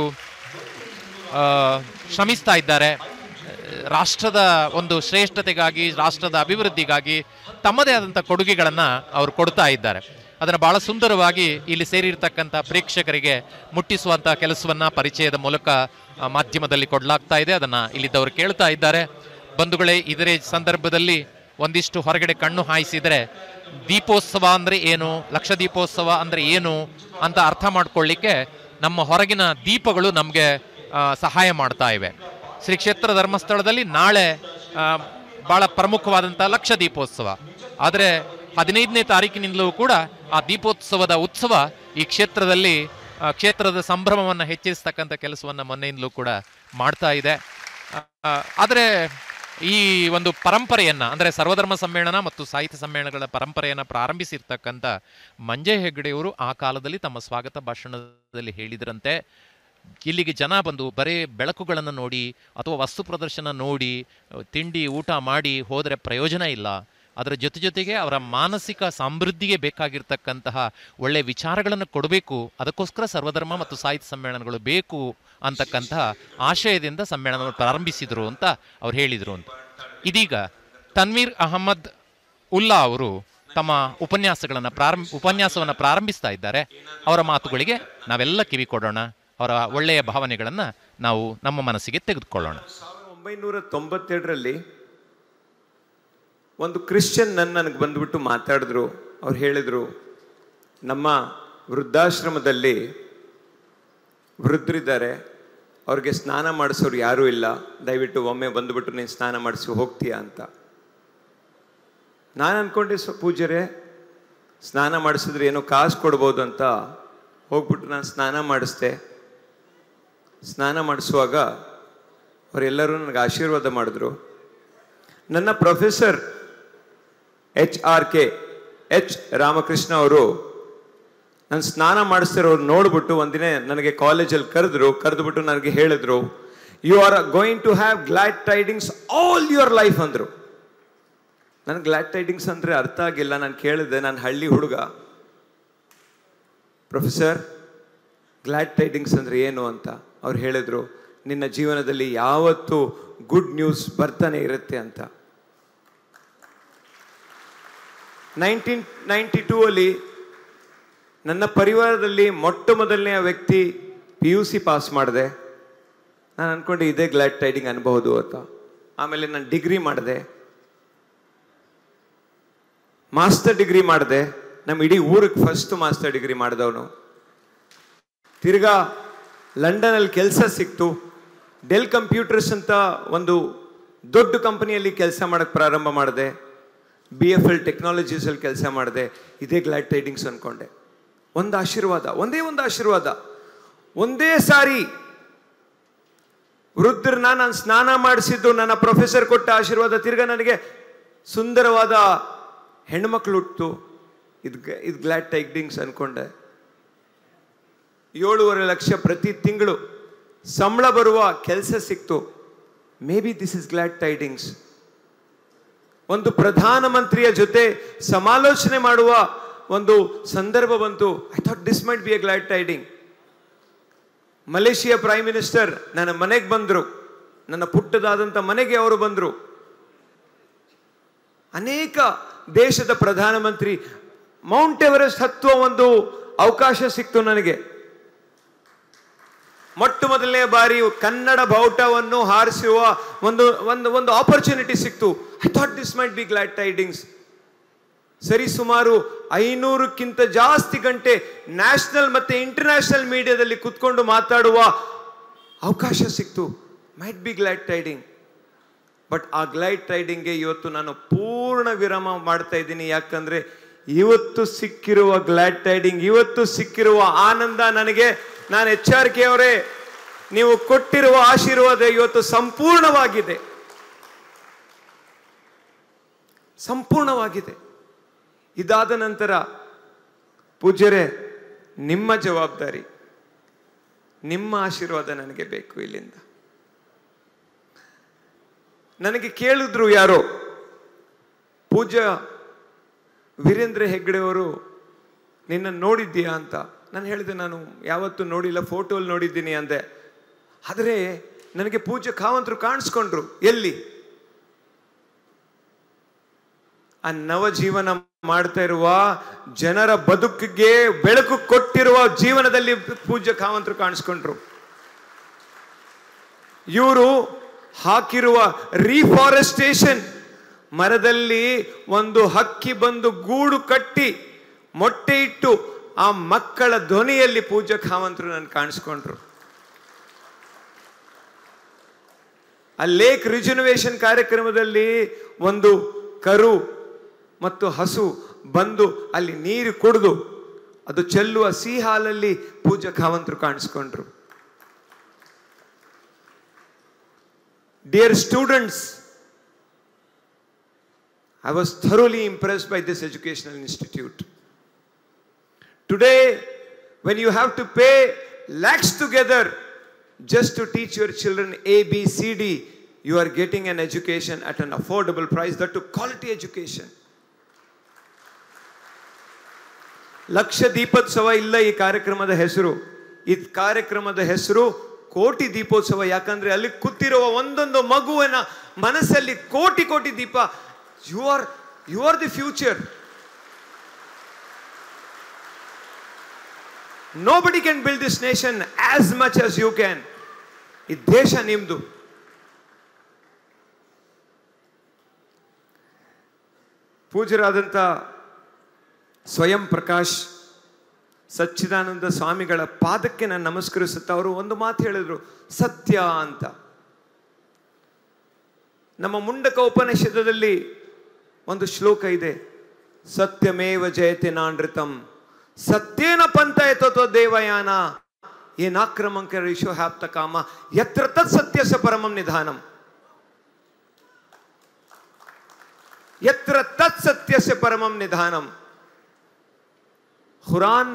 ಆ, ಶ್ರಮಿಸ್ತಾ ಇದ್ದಾರೆ ರಾಷ್ಟ್ರದ ಒಂದು ಶ್ರೇಷ್ಠತೆಗಾಗಿ ರಾಷ್ಟ್ರದ ಅಭಿವೃದ್ಧಿಗಾಗಿ ತಮ್ಮದೇ ಆದಂಥ ಕೊಡುಗೆಗಳನ್ನು ಅವರು ಕೊಡ್ತಾ ಇದ್ದಾರೆ ಅದನ್ನು ಬಹಳ ಸುಂದರವಾಗಿ ಇಲ್ಲಿ ಸೇರಿರ್ತಕ್ಕಂಥ ಪ್ರೇಕ್ಷಕರಿಗೆ ಮುಟ್ಟಿಸುವಂಥ ಕೆಲಸವನ್ನ ಪರಿಚಯದ ಮೂಲಕ ಆ, ಮಾಧ್ಯಮದಲ್ಲಿ ಕೊಡಲಾಗ್ತಾ ಇದೆ ಅದನ್ನು ಇಲ್ಲಿದ್ದವರು ಕೇಳ್ತಾ ಇದ್ದಾರೆ ಬಂಧುಗಳೇ ಇದರ ಸಂದರ್ಭದಲ್ಲಿ ಒಂದಿಷ್ಟು ಹೊರಗಡೆ ಕಣ್ಣು ಹಾಯಿಸಿದರೆ ದೀಪೋತ್ಸವ ಅಂದರೆ ಏನು ಲಕ್ಷ ದೀಪೋತ್ಸವ ಅಂದರೆ ಏನು ಅಂತ ಅರ್ಥ ಮಾಡ್ಕೊಳ್ಳಿಕ್ಕೆ ನಮ್ಮ ಹೊರಗಿನ ದೀಪಗಳು ನಮಗೆ ಸಹಾಯ ಮಾಡ್ತಾ ಇವೆ ಶ್ರೀ ಕ್ಷೇತ್ರ ಧರ್ಮಸ್ಥಳದಲ್ಲಿ ನಾಳೆ ಆ, ಬಹಳ ಪ್ರಮುಖವಾದಂಥ ಲಕ್ಷ ದೀಪೋತ್ಸವ ಆದರೆ ಹದಿನೈದನೇ ತಾರೀಕಿನಿಂದಲೂ ಕೂಡ ಆ ದೀಪೋತ್ಸವದ ಉತ್ಸವ ಈ ಕ್ಷೇತ್ರದಲ್ಲಿ ಆ, ಕ್ಷೇತ್ರದ ಸಂಭ್ರಮವನ್ನು ಹೆಚ್ಚಿಸ್ತಕ್ಕಂಥ ಕೆಲಸವನ್ನು ಮೊನ್ನೆಯಿಂದಲೂ ಕೂಡ ಮಾಡ್ತಾ ಇದೆ ಆ, ಆದರೆ ಈ ಒಂದು ಪರಂಪರೆಯನ್ನ ಅಂದರೆ ಸರ್ವಧರ್ಮ ಸಮ್ಮೇಳನ ಮತ್ತು ಸಾಹಿತ್ಯ ಸಮ್ಮೇಳನಗಳ ಪರಂಪರೆಯನ್ನು ಪ್ರಾರಂಭಿಸಿರ್ತಕ್ಕಂಥ ಮಂಜೆ ಹೆಗ್ಗಡೆಯವರು ಆ ಕಾಲದಲ್ಲಿ ತಮ್ಮ ಸ್ವಾಗತ ಭಾಷಣದಲ್ಲಿ ಹೇಳಿದ್ರಂತೆ ಇಲ್ಲಿಗೆ ಜನ ಬಂದು ಬರೇ ಬೆಳಕುಗಳನ್ನು ನೋಡಿ ಅಥವಾ ವಸ್ತು ಪ್ರದರ್ಶನ ನೋಡಿ ತಿಂಡಿ ಊಟ ಮಾಡಿ ಹೋದರೆ ಪ್ರಯೋಜನ ಇಲ್ಲ ಅದರ ಜೊತೆ ಜೊತೆಗೆ ಅವರ ಮಾನಸಿಕ ಸಮೃದ್ಧಿಗೆ ಬೇಕಾಗಿರ್ತಕ್ಕಂತಹ ಒಳ್ಳೆಯ ವಿಚಾರಗಳನ್ನು ಕೊಡಬೇಕು ಅದಕ್ಕೋಸ್ಕರ ಸರ್ವಧರ್ಮ ಮತ್ತು ಸಾಹಿತ್ಯ ಸಮ್ಮೇಳನಗಳು ಬೇಕು ಅಂತಕ್ಕಂತಹ ಆಶಯದಿಂದ ಸಮ್ಮೇಳನವನ್ನು ಪ್ರಾರಂಭಿಸಿದರು ಅಂತ ಅವ್ರು ಹೇಳಿದರು ಅಂತ ಇದೀಗ ತನ್ವೀರ್ ಅಹಮದ್ ಉಲ್ಲಾ ಅವರು ತಮ್ಮ ಉಪನ್ಯಾಸಗಳನ್ನು ಪ್ರಾರಂಭ ಉಪನ್ಯಾಸವನ್ನು ಪ್ರಾರಂಭಿಸ್ತಾ ಇದ್ದಾರೆ ಅವರ ಮಾತುಗಳಿಗೆ ನಾವೆಲ್ಲ ಕಿವಿ ಕೊಡೋಣ ಅವರ ಒಳ್ಳೆಯ ಭಾವನೆಗಳನ್ನು ನಾವು ನಮ್ಮ ಮನಸ್ಸಿಗೆ ತೆಗೆದುಕೊಳ್ಳೋಣ ಸಾವಿರದ ಒಂಬೈನೂರ ತೊಂಬತ್ತೆರಡರಲ್ಲಿ ಒಂದು ಕ್ರಿಶ್ಚಿಯನ್ ನನ್ನ ನನಗೆ ಬಂದುಬಿಟ್ಟು ಮಾತಾಡಿದ್ರು ಅವ್ರು ಹೇಳಿದರು ನಮ್ಮ ವೃದ್ಧಾಶ್ರಮದಲ್ಲಿ ವೃದ್ಧರಿದ್ದಾರೆ ಅವ್ರಿಗೆ ಸ್ನಾನ ಮಾಡಿಸೋರು ಯಾರೂ ಇಲ್ಲ ದಯವಿಟ್ಟು ಒಮ್ಮೆ ಬಂದುಬಿಟ್ಟು ನೀನು ಸ್ನಾನ ಮಾಡಿಸಿ ಹೋಗ್ತೀಯಾ ಅಂತ ನಾನು ಅಂದ್ಕೊಂಡೆ ಸ್ವ ಪೂಜ್ಯರೇ ಸ್ನಾನ ಮಾಡಿಸಿದ್ರೆ ಏನೋ ಕಾಸು ಕೊಡ್ಬೋದು ಅಂತ ಹೋಗ್ಬಿಟ್ಟು ನಾನು ಸ್ನಾನ ಮಾಡಿಸ್ದೆ ಸ್ನಾನ ಮಾಡಿಸುವಾಗ ಅವರೆಲ್ಲರೂ ನನಗೆ ಆಶೀರ್ವಾದ ಮಾಡಿದ್ರು ನನ್ನ professor H R K H Ramakrishna ಅವರು ನಾನು ಸ್ನಾನ ಮಾಡಿಸ್ತಿರೋರು ನೋಡ್ಬಿಟ್ಟು ಒಂದಿನ ನನಗೆ ಕಾಲೇಜಲ್ಲಿ ಕರೆದ್ರು ಕರೆದುಬಿಟ್ಟು ನನಗೆ ಹೇಳಿದ್ರು you are going to have glad tidings all your life ಅಂದರು ನನಗೆ ಗ್ಲಾಡ್ ಟೈಡಿಂಗ್ಸ್ ಅಂದರೆ ಅರ್ಥ ಆಗಿಲ್ಲ ನಾನು ಕೇಳಿದೆ ನಾನು ಹಳ್ಳಿ ಹುಡುಗ ಪ್ರೊಫೆಸರ್ ಗ್ಲಾಡ್ ಟೈಡಿಂಗ್ಸ್ ಅಂದರೆ ಏನು ಅಂತ ಅವ್ರು ಹೇಳಿದರು ನಿನ್ನ ಜೀವನದಲ್ಲಿ ಯಾವತ್ತೂ ಗುಡ್ ನ್ಯೂಸ್ ಬರ್ತಾನೆ ಇರುತ್ತೆ ಅಂತ ನೈನ್ಟೀನ್ ನೈಂಟಿ ಟೂ ಅಲ್ಲಿ ನನ್ನ ಪರಿವಾರದಲ್ಲಿ ಮೊಟ್ಟ ಮೊದಲನೆಯ ವ್ಯಕ್ತಿ ಪಿ ಯು ಸಿ ಪಾಸ್ ಮಾಡಿದೆ ನಾನು ಅನ್ಕೊಂಡೆ ಇದೇ ಗ್ಲಾಡ್ ಟೈಡಿಂಗ್ ಅನ್ಬಹುದು ಅಂತ ಆಮೇಲೆ ನಾನು ಡಿಗ್ರಿ ಮಾಡಿದೆ ಮಾಸ್ಟರ್ ಡಿಗ್ರಿ ಮಾಡಿದೆ ನಮ್ಮ ಇಡೀ ಊರಿಗೆ ಫಸ್ಟ್ ಮಾಸ್ಟರ್ ಡಿಗ್ರಿ ಮಾಡಿದವನು ತಿರ್ಗಾ ಲಂಡನಲ್ಲಿ ಕೆಲಸ ಸಿಕ್ತು ಡೆಲ್ ಕಂಪ್ಯೂಟರ್ಸ್ ಅಂತ ಒಂದು ದೊಡ್ಡ ಕಂಪನಿಯಲ್ಲಿ ಕೆಲಸ ಮಾಡಕ್ಕೆ ಪ್ರಾರಂಭ ಮಾಡಿದೆ ಬಿ ಎಫ್ ಎಲ್ ಟೆಕ್ನಾಲಜೀಸಲ್ಲಿ ಕೆಲಸ ಮಾಡಿದೆ ಇದೇ ಗ್ಲಾಡ್ ಟ್ರೇಡಿಂಗ್ಸ್ ಅನ್ಕೊಂಡೆ ಒಂದು ಆಶೀರ್ವಾದ ಒಂದೇ ಒಂದು ಆಶೀರ್ವಾದ ಒಂದೇ ಸಾರಿ ವೃದ್ಧರನ್ನ ನಾನು ಸ್ನಾನ ಮಾಡಿಸಿದ್ದು ನನ್ನ ಪ್ರೊಫೆಸರ್ ಕೊಟ್ಟ ಆಶೀರ್ವಾದ ತಿರ್ಗಾ ನನಗೆ ಸುಂದರವಾದ ಹೆಣ್ಮಕ್ಳು ಹುಟ್ಟು ಇದು ಇದು ಗ್ಲಾಡ್ ಟೈಗ್ಡಿಂಗ್ಸ್ ಅನ್ಕೊಂಡೆ ಏಳೂವರೆ ಲಕ್ಷ ಪ್ರತಿ ತಿಂಗಳು ಸಂಬಳ ಬರುವ ಕೆಲಸ ಸಿಕ್ತು maybe this is glad tidings ಒಂದು ಪ್ರಧಾನಮಂತ್ರಿಯ ಜೊತೆ ಸಮಾಲೋಚನೆ ಮಾಡುವ ಒಂದು ಸಂದರ್ಭ ಬಂತು I thought this might be a glad tiding Malaysia prime minister ನನ್ನ ಮನೆಗೆ ಬಂದರು ನನ್ನ ಪುಟ್ಟದಾದಂಥ ಮನೆಗೆ ಅವರು ಬಂದರು ಅನೇಕ ದೇಶದ ಪ್ರಧಾನಮಂತ್ರಿ ಮೌಂಟ್ ಎವರೆಸ್ಟ್ ಹತ್ತುವ ಒಂದು ಅವಕಾಶ ಸಿಕ್ತು ನನಗೆ ಮೊಟ್ಟ ಮೊದಲನೇ ಬಾರಿ ಕನ್ನಡ ಬಾವುಟವನ್ನು ಹಾರಿಸುವ ಒಂದು ಒಂದು ಒಂದು ಆಪರ್ಚುನಿಟಿ ಸಿಕ್ತು I thought this might be glad tidings ಸರಿ ಸುಮಾರು ಐನೂರಕ್ಕಿಂತ ಜಾಸ್ತಿ ಗಂಟೆ ನ್ಯಾಷನಲ್ ಮತ್ತೆ ಇಂಟರ್ನ್ಯಾಷನಲ್ ಮೀಡಿಯಾದಲ್ಲಿ ಕುತ್ಕೊಂಡು ಮಾತಾಡುವ ಅವಕಾಶ ಸಿಕ್ತು might be glad tiding but ಆ ಗ್ಲೈಡ್ ಟೈಡಿಂಗ್ಗೆ ಇವತ್ತು ನಾನು ಪೂರ್ಣ ವಿರಾಮ ಮಾಡ್ತಾ ಇದ್ದೀನಿ ಯಾಕಂದ್ರೆ ಇವತ್ತು ಸಿಕ್ಕಿರುವ ಗ್ಲಾಡ್ ಟೈಡಿಂಗ್ ಇವತ್ತು ಸಿಕ್ಕಿರುವ ಆನಂದ ನನಗೆ ನಾನು ಎಚ್ಚರಿಕೆಯವರೇ ನೀವು ಕೊಟ್ಟಿರುವ ಆಶೀರ್ವಾದ ಇವತ್ತು ಸಂಪೂರ್ಣವಾಗಿದೆ ಸಂಪೂರ್ಣವಾಗಿದೆ ಇದಾದ ನಂತರ ಪೂಜ್ಯರೇ ನಿಮ್ಮ ಜವಾಬ್ದಾರಿ ನಿಮ್ಮ ಆಶೀರ್ವಾದ ನನಗೆ ಬೇಕು ಇಲ್ಲಿಂದ ನನಗೆ ಕೇಳಿದ್ರು ಯಾರೋ ಪೂಜ್ಯ ವೀರೇಂದ್ರ ಹೆಗ್ಗಡೆಯವರು ನಿನ್ನ ನೋಡಿದ್ದೀಯಾ ಅಂತ ನಾನು ಹೇಳಿದೆ ನಾನು ಯಾವತ್ತೂ ನೋಡಿಲ್ಲ ಫೋಟೋಲ್ಲಿ ನೋಡಿದ್ದೀನಿ ಅಂದೆ ಆದರೆ ನನಗೆ ಪೂಜ್ಯ ಕಾವಂತರು ಕಾಣಿಸ್ಕೊಂಡ್ರು ಎಲ್ಲಿ ಆ ನವಜೀವನ ಮಾಡ್ತಾ ಇರುವ ಜನರ ಬದುಕಿಗೆ ಬೆಳಕು ಕೊಟ್ಟಿರುವ ಜೀವನದಲ್ಲಿ ಪೂಜ್ಯ ಕಾವಂತರು ಕಾಣಿಸ್ಕೊಂಡ್ರು ಇವರು ಹಾಕಿರುವ ರೀಫಾರೆಸ್ಟೇಷನ್ ಮರದಲ್ಲಿ ಒಂದು ಹಕ್ಕಿ ಬಂದು ಗೂಡು ಕಟ್ಟಿ ಮೊಟ್ಟೆ ಇಟ್ಟು ಆ ಮಕ್ಕಳ ಧ್ವನಿಯಲ್ಲಿ ಪೂಜ್ಯ ಕಾವಂತರು ನನ್ ಕಾಣಿಸ್ಕೊಂಡ್ರು ಆ ಲೇಕ್ ರಿಜುನವೇಶನ್ ಕಾರ್ಯಕ್ರಮದಲ್ಲಿ ಒಂದು ಕರು ಮತ್ತು ಹಸು ಬಂದು ಅಲ್ಲಿ ನೀರು ಕುಡಿದು ಅದು ಚೆಲ್ಲುವ ಸಿಹಿ ಹಾಲಲ್ಲಿ ಪೂಜ್ಯ ಕಾವಂತರು ಕಾಣಿಸ್ಕೊಂಡ್ರು Dear students, I was thoroughly impressed by this educational institute. Today, when you have to pay lakhs together just to teach your children A, B, C, D, you are getting an education at an affordable price, that to quality education. Lakh ದೀಪೋತ್ಸವ ಇಲ್ಲ ಈ ಕಾರ್ಯಕ್ರಮದ ಹೆಸರು ಈ ಕಾರ್ಯಕ್ರಮದ ಹೆಸರು ಕೋಟಿ ದೀಪೋತ್ಸವ ಯಾಕಂದ್ರೆ ಅಲ್ಲಿ ಕೂತಿರುವ ಒಂದೊಂದು ಮಗುವಿನ ಮನಸ್ಸಲ್ಲಿ ಕೋಟಿ ಕೋಟಿ ದೀಪ you are you are the future nobody can build this nation as much as you can ಈ ದೇಶ ನಿಮ್ದು ಪೂಜ್ಯರಾದಂಥ ಸ್ವಯಂ ಪ್ರಕಾಶ್ ಸಚ್ಚಿದಾನಂದ ಸ್ವಾಮಿಗಳ ಪಾದಕ್ಕೆ ನಾನು ನಮಸ್ಕರಿಸುತ್ತಾ ಅವರು ಒಂದು ಮಾತು ಹೇಳಿದ್ರು ಸತ್ಯ ಅಂತ ನಮ್ಮ ಮುಂಡಕ ಉಪನಿಷದದಲ್ಲಿ ಒಂದು ಶ್ಲೋಕ ಇದೆ ಸತ್ಯಮೇವ ಜಯತೆ ನಾನೃತಂ ಸತ್ಯೇನ ಪಂಥ ಎತ್ತೋ ದೇವಯಾನ ಏನಾಕ್ರಮಂಕ ರಿಷೋ ಹ್ಯಾಪ್ತ ಕಾಮ ಯತ್ರ ತತ್ ಸತ್ಯಸ ಪರಮಂ ನಿಧಾನಂ ಯತ್ರ ತತ್ ಸತ್ಯಸ್ಯ ಪರಮಂ ನಿಧಾನಂ ಖುರಾನ್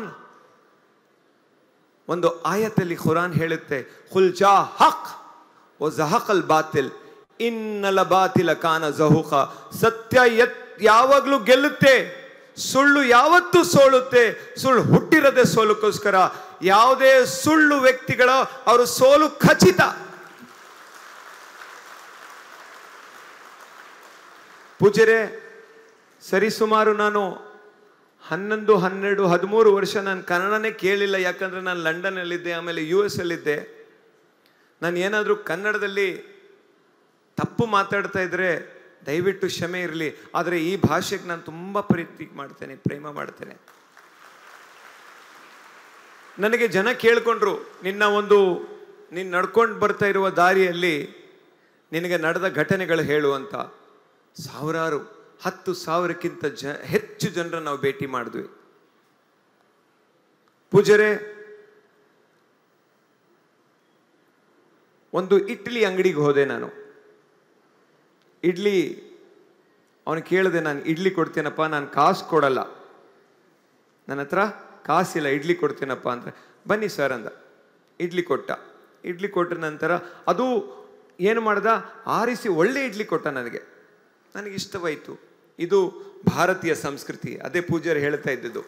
ಒಂದು ಆಯತಲ್ಲಿ ಖುರಾನ್ ಹೇಳುತ್ತೆ ಹುಲ್ಜಾ ಹಕ್ ಓ ಜಹಕಲ್ ಬಾತಿಲ್ ಇನ್ನಲ ಬಾತಿಲ ಕಾನ ಜಹುಕ ಸತ್ಯ ಎತ್ ಯಾವಾಗ್ಲೂ ಗೆಲ್ಲುತ್ತೆ ಸುಳ್ಳು ಯಾವತ್ತೂ ಸೋಲುತ್ತೆ ಸುಳ್ಳು ಹುಟ್ಟಿರದೆ ಸೋಲಕ್ಕೋಸ್ಕರ ಯಾವುದೇ ಸುಳ್ಳು ವ್ಯಕ್ತಿಗಳ ಅವರು ಸೋಲು ಖಚಿತ ಪೂಜ್ಯರೇ ಸರಿಸುಮಾರು ನಾನು ಹನ್ನೊಂದು ಹನ್ನೆರಡು ಹದಿಮೂರು ವರ್ಷ ನಾನು ಕನ್ನಡನೇ ಕೇಳಿಲ್ಲ ಯಾಕಂದ್ರೆ ನಾನು ಲಂಡನ್ನಲ್ಲಿದ್ದೆ ಆಮೇಲೆ ಯು ಎಸ್ ಅಲ್ಲಿದ್ದೆ ನಾನು ಏನಾದರೂ ಕನ್ನಡದಲ್ಲಿ ತಪ್ಪು ಮಾತಾಡ್ತಾ ಇದ್ರೆ ದಯವಿಟ್ಟು ಕ್ಷಮೆ ಇರಲಿ ಆದರೆ ಈ ಭಾಷೆಗೆ ನಾನು ತುಂಬ ಪ್ರೀತಿ ಮಾಡ್ತೇನೆ ಪ್ರೇಮ ಮಾಡ್ತೇನೆ ನನಗೆ ಜನ ಕೇಳ್ಕೊಂಡ್ರು ನಿನ್ನ ಒಂದು ನೀನು ನಡ್ಕೊಂಡು ಬರ್ತಾ ಇರುವ ದಾರಿಯಲ್ಲಿ ನಿನಗೆ ನಡೆದ ಘಟನೆಗಳು ಹೇಳು ಅಂತ ಸಾವಿರಾರು ಹತ್ತು ಸಾವಿರಕ್ಕಿಂತ ಜ ಹೆಚ್ಚು ಜನರನ್ನು ನಾವು ಭೇಟಿ ಮಾಡಿದ್ವಿ ಪೂಜರೆ ಒಂದು ಇಡ್ಲಿ ಅಂಗಡಿಗೆ ಹೋದೆ ನಾನು ಇಡ್ಲಿ ಅವನು ಕೇಳಿದೆ ನಾನು ಇಡ್ಲಿ ಕೊಡ್ತೀನಪ್ಪ ನಾನು ಕಾಸು ಕೊಡಲ್ಲ ನನ್ನ ಹತ್ರ ಕಾಸಿಲ್ಲ ಇಡ್ಲಿ ಕೊಡ್ತೀನಪ್ಪ ಅಂದ್ರೆ ಬನ್ನಿ ಸರ್ ಅಂದ ಇಡ್ಲಿ ಕೊಟ್ಟ ಇಡ್ಲಿ ಕೊಟ್ಟ ನಂತರ ಅದು ಏನು ಮಾಡ್ದ ಆರಿಸಿ ಒಳ್ಳೆ ಇಡ್ಲಿ ಕೊಟ್ಟ ನನಗೆ ನನಗೆ ಇಷ್ಟವಾಯಿತು ಇದು ಭಾರತೀಯ ಸಂಸ್ಕೃತಿ ಅದೇ ಪೂಜಾರಿ ಹೇಳ್ತಾ ಇದ್ದದ್ದು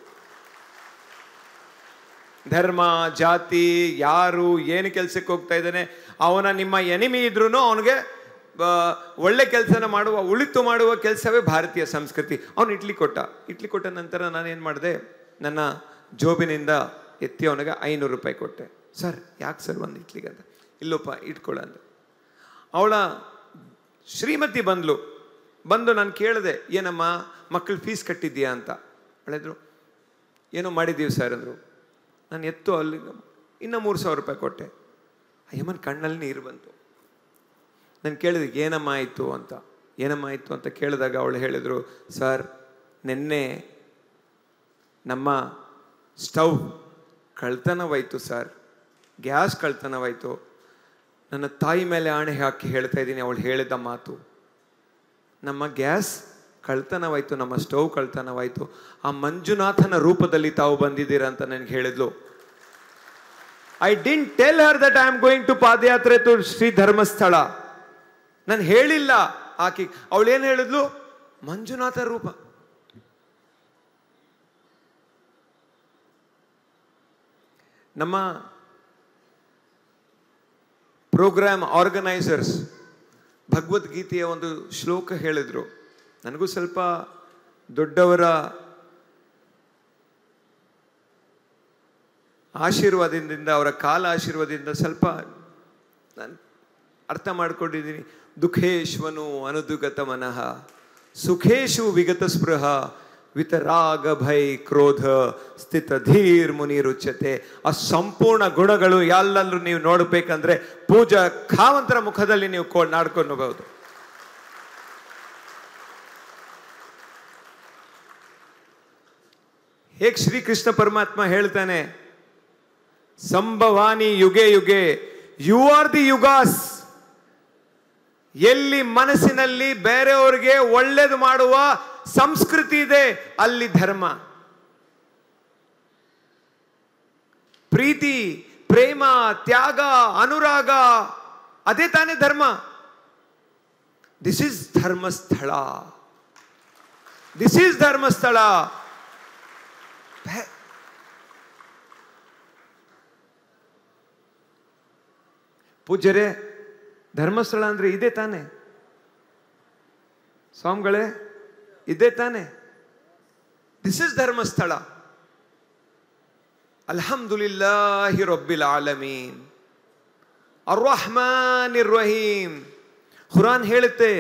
ಧರ್ಮ ಜಾತಿ ಯಾರು ಏನು ಕೆಲಸಕ್ಕೆ ಹೋಗ್ತಾ ಇದ್ದಾನೆ ಅವನ ನಿಮ್ಮ ಎನಿಮಿ ಇದ್ರೂ ಅವನಿಗೆ ಒಳ್ಳೆ ಕೆಲಸನ ಮಾಡುವ ಉಳಿತು ಮಾಡುವ ಕೆಲಸವೇ ಭಾರತೀಯ ಸಂಸ್ಕೃತಿ ಅವನು ಇಡ್ಲಿ ಕೊಟ್ಟ ಇಡ್ಲಿ ಕೊಟ್ಟ ನಂತರ ನಾನೇನು ಮಾಡಿದೆ ನನ್ನ ಜೋಬಿನಿಂದ ಎತ್ತಿ ಅವನಿಗೆ ಐನೂರು ರೂಪಾಯಿ ಕೊಟ್ಟೆ ಸರ್ ಯಾಕೆ ಸರ್ ಒಂದು ಇಡ್ಲಿಗೆ ಅಂತ ಇಲ್ಲಪ್ಪ ಇಟ್ಕೊಳ್ಳ ಅಂದ ಅವಳ ಶ್ರೀಮತಿ ಬಂದ್ಲು ಬಂದು ನಾನು ಕೇಳಿದೆ ಏನಮ್ಮ ಮಕ್ಕಳು ಫೀಸ್ ಕಟ್ಟಿದ್ಯಾ ಅಂತ ಹೇಳಿದ್ರು ಏನೋ ಮಾಡಿದ್ದೀವಿ ಸರ್ ಅಂದರು ನಾನು ಎತ್ತು ಅಲ್ಲಿ ಇನ್ನೂ ಮೂರು ಸಾವಿರ ರೂಪಾಯಿ ಕೊಟ್ಟೆ ಅಯ್ಯಮ್ಮನ ಕಣ್ಣಲ್ಲಿ ನೀರು ಬಂತು ನಾನು ಕೇಳಿದೆ ಏನಮ್ಮ ಆಯಿತು ಅಂತ ಏನಮ್ಮ ಆಯಿತು ಅಂತ ಕೇಳಿದಾಗ ಅವಳು ಹೇಳಿದರು ಸರ್ ನಿನ್ನೆ ನಮ್ಮ ಸ್ಟವ್ ಕಳ್ತನವಾಯಿತು ಸರ್ ಗ್ಯಾಸ್ ಕಳ್ತನವಾಯಿತು ನನ್ನ ತಾಯಿ ಮೇಲೆ ಆಣೆ ಹಾಕಿ ಹೇಳ್ತಾ ಇದ್ದೀನಿ ಅವಳು ಹೇಳಿದ ಮಾತು ನಮ್ಮ ಗ್ಯಾಸ್ ಕಳ್ತನವಾಯಿತು ನಮ್ಮ ಸ್ಟವ್ ಕಳ್ತನವಾಯಿತು ಆ ಮಂಜುನಾಥನ ರೂಪದಲ್ಲಿ ತಾವು ಬಂದಿದ್ದೀರಾ ಅಂತ ನನಗೆ ಹೇಳಿದ್ಲು I didn't tell her that I am going to ಪಾದಯಾತ್ರೆ ಟು ಶ್ರೀ ಧರ್ಮಸ್ಥಳ ನಾನು ಹೇಳಿಲ್ಲ ಆಕಿ ಅವಳೇನು ಹೇಳಿದ್ಲು ಮಂಜುನಾಥ ರೂಪ ನಮ್ಮ ಪ್ರೋಗ್ರಾಮ್ ಆರ್ಗನೈಸರ್ಸ್ ಭಗವದ್ಗೀತೆಯ ಒಂದು ಶ್ಲೋಕ ಹೇಳಿದ್ರು ನನಗೂ ಸ್ವಲ್ಪ ದೊಡ್ಡವರ ಆಶೀರ್ವಾದದಿಂದ ಅವರ ಕಾಲ ಆಶೀರ್ವಾದದಿಂದ ಸ್ವಲ್ಪ ನಾನು ಅರ್ಥ ಮಾಡ್ಕೊಂಡಿದ್ದೀನಿ ದುಃಖೇಶ್ವನು ಅನುದುಗತ ಮನಃ ಸುಖೇಶು ವಿಗತ ಸ್ಪೃಹ ವಿತರಾಗ ಭೈ ಕ್ರೋಧ ಸ್ಥಿತ ಧೀರ್ ಮುನಿ ರುಚ್ಯತೆ ಆ ಸಂಪೂರ್ಣ ಗುಣಗಳು ಎಲ್ಲಲ್ಲೂ ನೀವು ನೋಡಬೇಕಂದ್ರೆ ಪೂಜಾ ಖಾವಂತರ ಮುಖದಲ್ಲಿ ನೀವು ಕೋ ನಾಡ್ಕೊಳ್ಬಹುದು ಹೇಗೆ ಶ್ರೀಕೃಷ್ಣ ಪರಮಾತ್ಮ ಹೇಳ್ತಾನೆ ಸಂಭವಾನಿ ಯುಗೆ ಯುಗೆ ಯು ಆರ್ ದಿ ಯುಗಾಸ್ ಎಲ್ಲಿ ಮನಸ್ಸಿನಲ್ಲಿ ಬೇರೆಯವರಿಗೆ ಒಳ್ಳೇದು ಮಾಡುವ ಸಂಸ್ಕೃತಿ ಇದೆ ಅಲ್ಲಿ ಧರ್ಮ ಪ್ರೀತಿ ಪ್ರೇಮ ತ್ಯಾಗ ಅನುರಾಗ ಅದೇ ತಾನೇ ಧರ್ಮ this is Dharmasthala this is Dharmasthala ಭೆ- ಪೂಜ್ಯರೇ ಧರ್ಮಸ್ಥಳ ಅಂದ್ರೆ ಇದೇ ತಾನೆ ಸ್ವಾಮಿಗಳೇ ಇದೇ ತಾನೆ ದಿಸ್ ಇಸ್ ಧರ್ಮಸ್ಥಳ ಅಲ್ಹಮ್ದುಲಿಲ್ಲಾಹಿ ರಬ್ಬಿಲ್ ಆಲಮೀನ್ ಅರ್ರಹ್ಮಾನ್ ರಹೀಮ್ ಖುರಾನ್ ಹೇಳುತ್ತೆ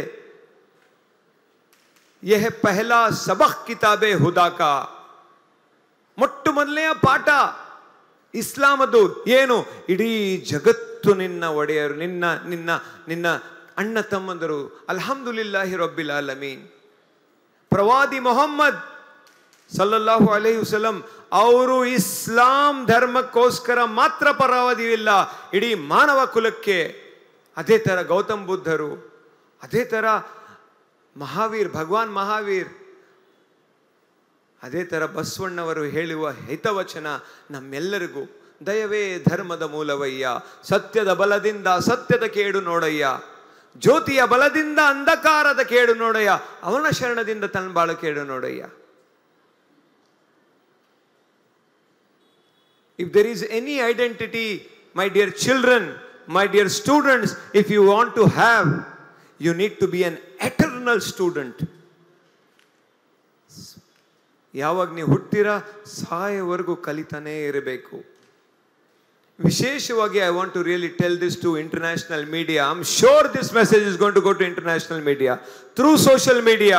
ಯಹ ಪಹಲಾ ಸಬಕ್ ಕಿತಾಬೆ ಹುದಾ ಕಾ ಮೊಟ್ಟ ಮೊದಲನೆಯ ಪಾಠ ಇಸ್ಲಾಮದ್ದು ಏನು ಇಡೀ ಜಗತ್ತು ನಿನ್ನ ಒಡೆಯರು ನಿನ್ನ ನಿನ್ನ ನಿನ್ನ ಅಣ್ಣ ತಮ್ಮಂದರು ಅಲ್ಹಮ್ದುಲಿಲ್ಲಾಹಿ ರಬ್ಬಿಲ್ ಆಲಮೀನ್ ಪ್ರವಾದಿ ಮೊಹಮ್ಮದ್ ಸಲ್ಲಲ್ಲಾಹು ಅಲೈಹಿ ವಸಲ್ಲಂ ಅವರು ಇಸ್ಲಾಂ ಧರ್ಮಕ್ಕೋಸ್ಕರ ಮಾತ್ರ ಪರವಾದಿಯಿಲ್ಲ ಇಡೀ ಮಾನವ ಕುಲಕ್ಕೆ ಅದೇ ತರ ಗೌತಮ್ ಬುದ್ಧರು ಅದೇ ತರ ಮಹಾವೀರ್ ಭಗವಾನ್ ಮಹಾವೀರ್ ಅದೇ ತರ ಬಸವಣ್ಣವರು ಹೇಳುವ ಹಿತವಚನ ನಮ್ಮೆಲ್ಲರಿಗೂ ದಯವೇ ಧರ್ಮದ ಮೂಲವಯ್ಯ ಸತ್ಯದ ಬಲದಿಂದ ಸತ್ಯದ ಕೇಡು ನೋಡಯ್ಯ ಜ್ಯೋತಿಯ ಬಲದಿಂದ ಅಂಧಕಾರದ ಕೇಡು ನೋಡಯ್ಯ ಅವನ ಶರಣದಿಂದ ತನ್ನ ಬಾಳ ಕೇಡು ನೋಡಯ್ಯ If there is any identity, my dear children, my dear students, if you want to have, you need to be an eternal student. ಯಾವಾಗ ನೀವು ಹುಟ್ಟಿರಾ ಸಾಯವರೆಗೂ ಕಲಿತಾನೇ ಇರಬೇಕು ವಿಶೇಷವಾಗಿ I want to really tell this to international media I am sure this message is gonna go to international media through social media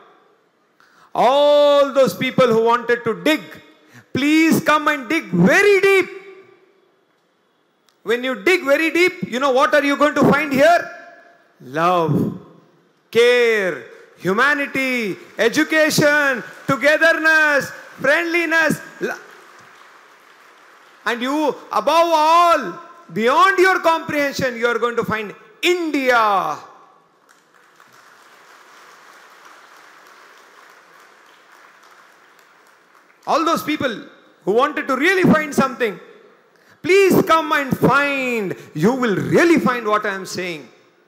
all those people who wanted to dig please come and dig very deep When you dig very deep, you know what are you going to find here? Love, care, humanity, education, togetherness, friendliness. lo- And you, above all, beyond your comprehension, you are going to find India. All those people who wanted to really find something, please come and find. You will really find what I am saying.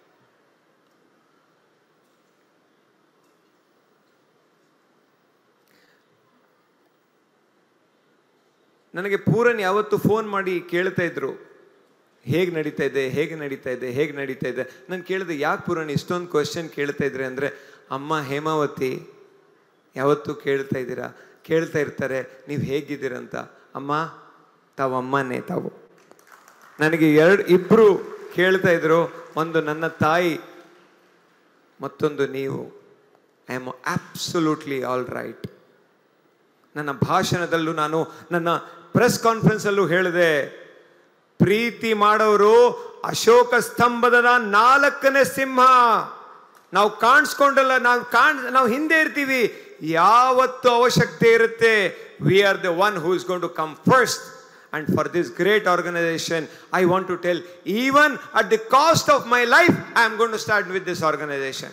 ನನಗೆ ಪೂರನ್ ಯಾವತ್ತು phone ಮಾಡಿ ಕೇಳ್ತಾ ಇದ್ರು ಹೇಗೆ ನಡೀತಾ ಇದೆ ಹೇಗೆ ನಡೀತಾ ಇದೆ ಹೇಗೆ ನಡೀತಾ ಇದೆ ನಾನು ಕೇಳಿದೆ ಯಾಕೆ ಪೂರನ್ ಇಷ್ಟೊಂದು ಕ್ವಶನ್ ಕೇಳ್ತಾ ಇದ್ರಿ ಅಂದರೆ ಅಮ್ಮ ಹೇಮಾವತಿ ಯಾವತ್ತೂ ಕೇಳ್ತಾ ಇದ್ದೀರಾ ಕೇಳ್ತಾ ಇರ್ತಾರೆ ನೀವು ಹೇಗಿದ್ದೀರಂತ ಅಮ್ಮ ತಾವು ಅಮ್ಮನೇ ತಾವು ನನಗೆ ಎರಡು ಇಬ್ಬರು ಕೇಳ್ತಾ ಇದ್ರು ಒಂದು ನನ್ನ ತಾಯಿ ಮತ್ತೊಂದು ನೀವು I am absolutely all right ನನ್ನ ಭಾಷಣದಲ್ಲೂ ನಾನು ನನ್ನ ಪ್ರೆಸ್ ಕಾನ್ಫರೆನ್ಸಲ್ಲೂ ಹೇಳಿದೆ ಪ್ರೀತಿ ಮಾಡೋರು ಅಶೋಕ ಸ್ತಂಭದ ನಾಲ್ಕನೇ ಸಿಂಹ ನಾವು ಕಾಣಿಸ್ಕೊಂಡಲ್ಲ ನಾವು ಕಾಣ್ ನಾವು ಹಿಂದೆ ಇರ್ತೀವಿ ಯಾವತ್ತು ಅವಶ್ಯಕತೆ ಇರುತ್ತೆ we are the one who is gonna come first and for this great organisation I want to tell even at the cost of my life I am gonna start with this organisation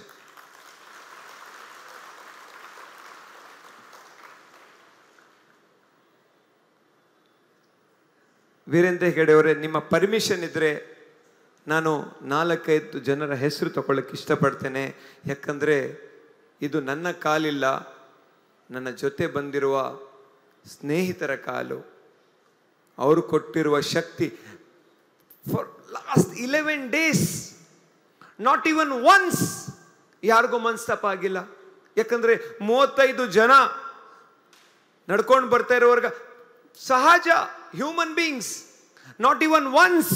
Veerendra Heggade ಅವರೇ ನಿಮ್ಮ permission ಇದ್ರೆ ನಾನು ನಾಲ್ಕೈದು ಜನರ ಹೆಸರು ತಗೊಳ್ಳಕ್ಕೆ ಇಷ್ಟಪಡ್ತೇನೆ ಯಾಕಂದರೆ ಇದು ನನ್ನ ಕಾಲಿಲ್ಲ ನನ್ನ ಜೊತೆ ಬಂದಿರುವ ಸ್ನೇಹಿತರ ಕಾಲು ಅವರು ಕೊಟ್ಟಿರುವ ಶಕ್ತಿ for last eleven days not even once ಯಾರಿಗೂ ಮನಸ್ತಾಪ ಆಗಿಲ್ಲ ಯಾಕಂದ್ರೆ ಮೂವತ್ತೈದು ಜನ ನಡ್ಕೊಂಡು ಬರ್ತಾ ಇರೋವರ್ಗ ಸಹಜ human beings not even once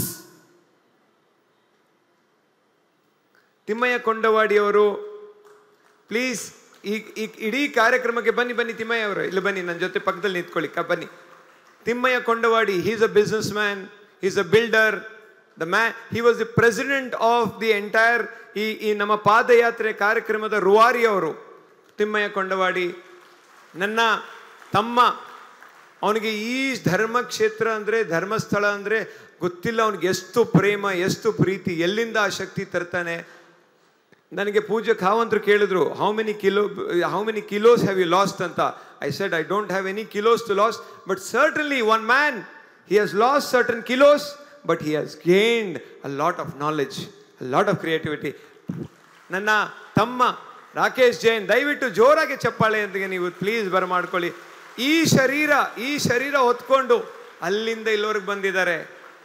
Thimmaiah ಕೊಂಡವಾಡಿಯವರು ಪ್ಲೀಸ್ ಈ ಈ ಇಡೀ ಕಾರ್ಯಕ್ರಮಕ್ಕೆ ಬನ್ನಿ ಬನ್ನಿ ತಿಮ್ಮಯ್ಯ ಅವರು ಇಲ್ಲಿ ಬನ್ನಿ ನನ್ನ ಜೊತೆ ಪಕ್ಕದಲ್ಲಿ ನಿಂತ್ಕೊಳ್ಳಿ ಕ ಬನ್ನಿ Thimmaiah Kondawadi he's a business man is a builder the man he was the president of the entire ಈ ಈ ನಮ್ಮ ಪಾದಯಾತ್ರೆ ಕಾರ್ಯಕ್ರಮದ ರುವಾರಿ ಅವರು ತಿಮ್ಮಯ್ಯ ಕೊಂಡವಾಡಿ ನನ್ನ ತಮ್ಮ ಅವನಿಗೆ ಈ ಧರ್ಮಕ್ಷೇತ್ರ ಅಂದರೆ ಧರ್ಮಸ್ಥಳ ಅಂದರೆ ಗೊತ್ತಿಲ್ಲ ಅವನಿಗೆ ಎಷ್ಟು ಪ್ರೇಮ ಎಷ್ಟು ಪ್ರೀತಿ ಎಲ್ಲಿಂದ ಆ ಶಕ್ತಿ ತರ್ತಾನೆ ನನಗೆ ಪೂಜೆ ಖಾವಂತರು ಕೇಳಿದ್ರು how many kilo how many kilos have you lost ಅಂತ I said I don't have any kilos to lose but certainly one man he has lost certain kilos but he has gained a lot of knowledge a lot of creativity ನನ್ನ ತಮ್ಮ ರಾಕೇಶ್ ಜೈನ್ ದಯವಿಟ್ಟು ಜೋರಾಗಿ ಚಪ್ಪಾಳೆ ಅಂತಿಗೆ ನೀವು please ಬರಮಾಡ್ಕೊಳ್ಳಿ ಈ ಶರೀರ ಈ ಶರೀರ ಹೊತ್ಕೊಂಡು ಅಲ್ಲಿಂದ ಇಲ್ಲಿವರೆಗೆ ಬಂದಿದ್ದಾರೆ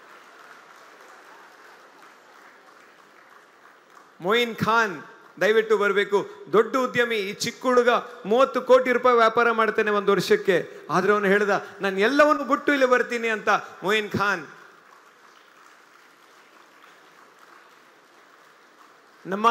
ಮೊಯಿನ್ ಖಾನ್ ದಯವಿಟ್ಟು ಬರಬೇಕು ದೊಡ್ಡ ಉದ್ಯಮಿ ಈ ಚಿಕ್ಕ ಹುಡುಗ ಮೂವತ್ತು ಕೋಟಿ ರೂಪಾಯಿ ವ್ಯಾಪಾರ ಮಾಡ್ತಾನೆ ಒಂದು ವರ್ಷಕ್ಕೆ ಆದ್ರೆ ಅವನು ಹೇಳ್ದ ನಾನು ಎಲ್ಲವನ್ನು ಬಿಟ್ಟು ಇಲ್ಲಿ ಬರ್ತೀನಿ ಅಂತ ಮೊಯಿನ್ ಖಾನ್ ನಮ್ಮ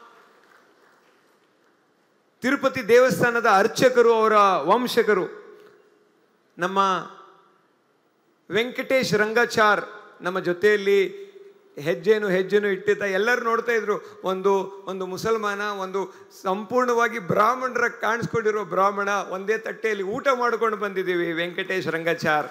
ತಿರುಪತಿ ದೇವಸ್ಥಾನದ ಅರ್ಚಕರು ಅವರ ವಂಶಕರು ನಮ್ಮ ವೆಂಕಟೇಶ್ ರಂಗಾಚಾರ್ ನಮ್ಮ ಜೊತೆಯಲ್ಲಿ ಹೆಜ್ಜೆನು ಹೆಜ್ಜೆನು ಇಟ್ಟಿದ್ದ ಎಲ್ಲರೂ ನೋಡ್ತಾ ಇದ್ರು ಒಂದು ಒಂದು ಮುಸಲ್ಮಾನ ಒಂದು ಸಂಪೂರ್ಣವಾಗಿ ಬ್ರಾಹ್ಮಣರ ಕಾಣಿಸ್ಕೊಂಡಿರೋ ಬ್ರಾಹ್ಮಣ ಒಂದೇ ತಟ್ಟೆಯಲ್ಲಿ ಊಟ ಮಾಡ್ಕೊಂಡು ಬಂದಿದ್ದೀವಿ ವೆಂಕಟೇಶ್ ರಂಗಾಚಾರ್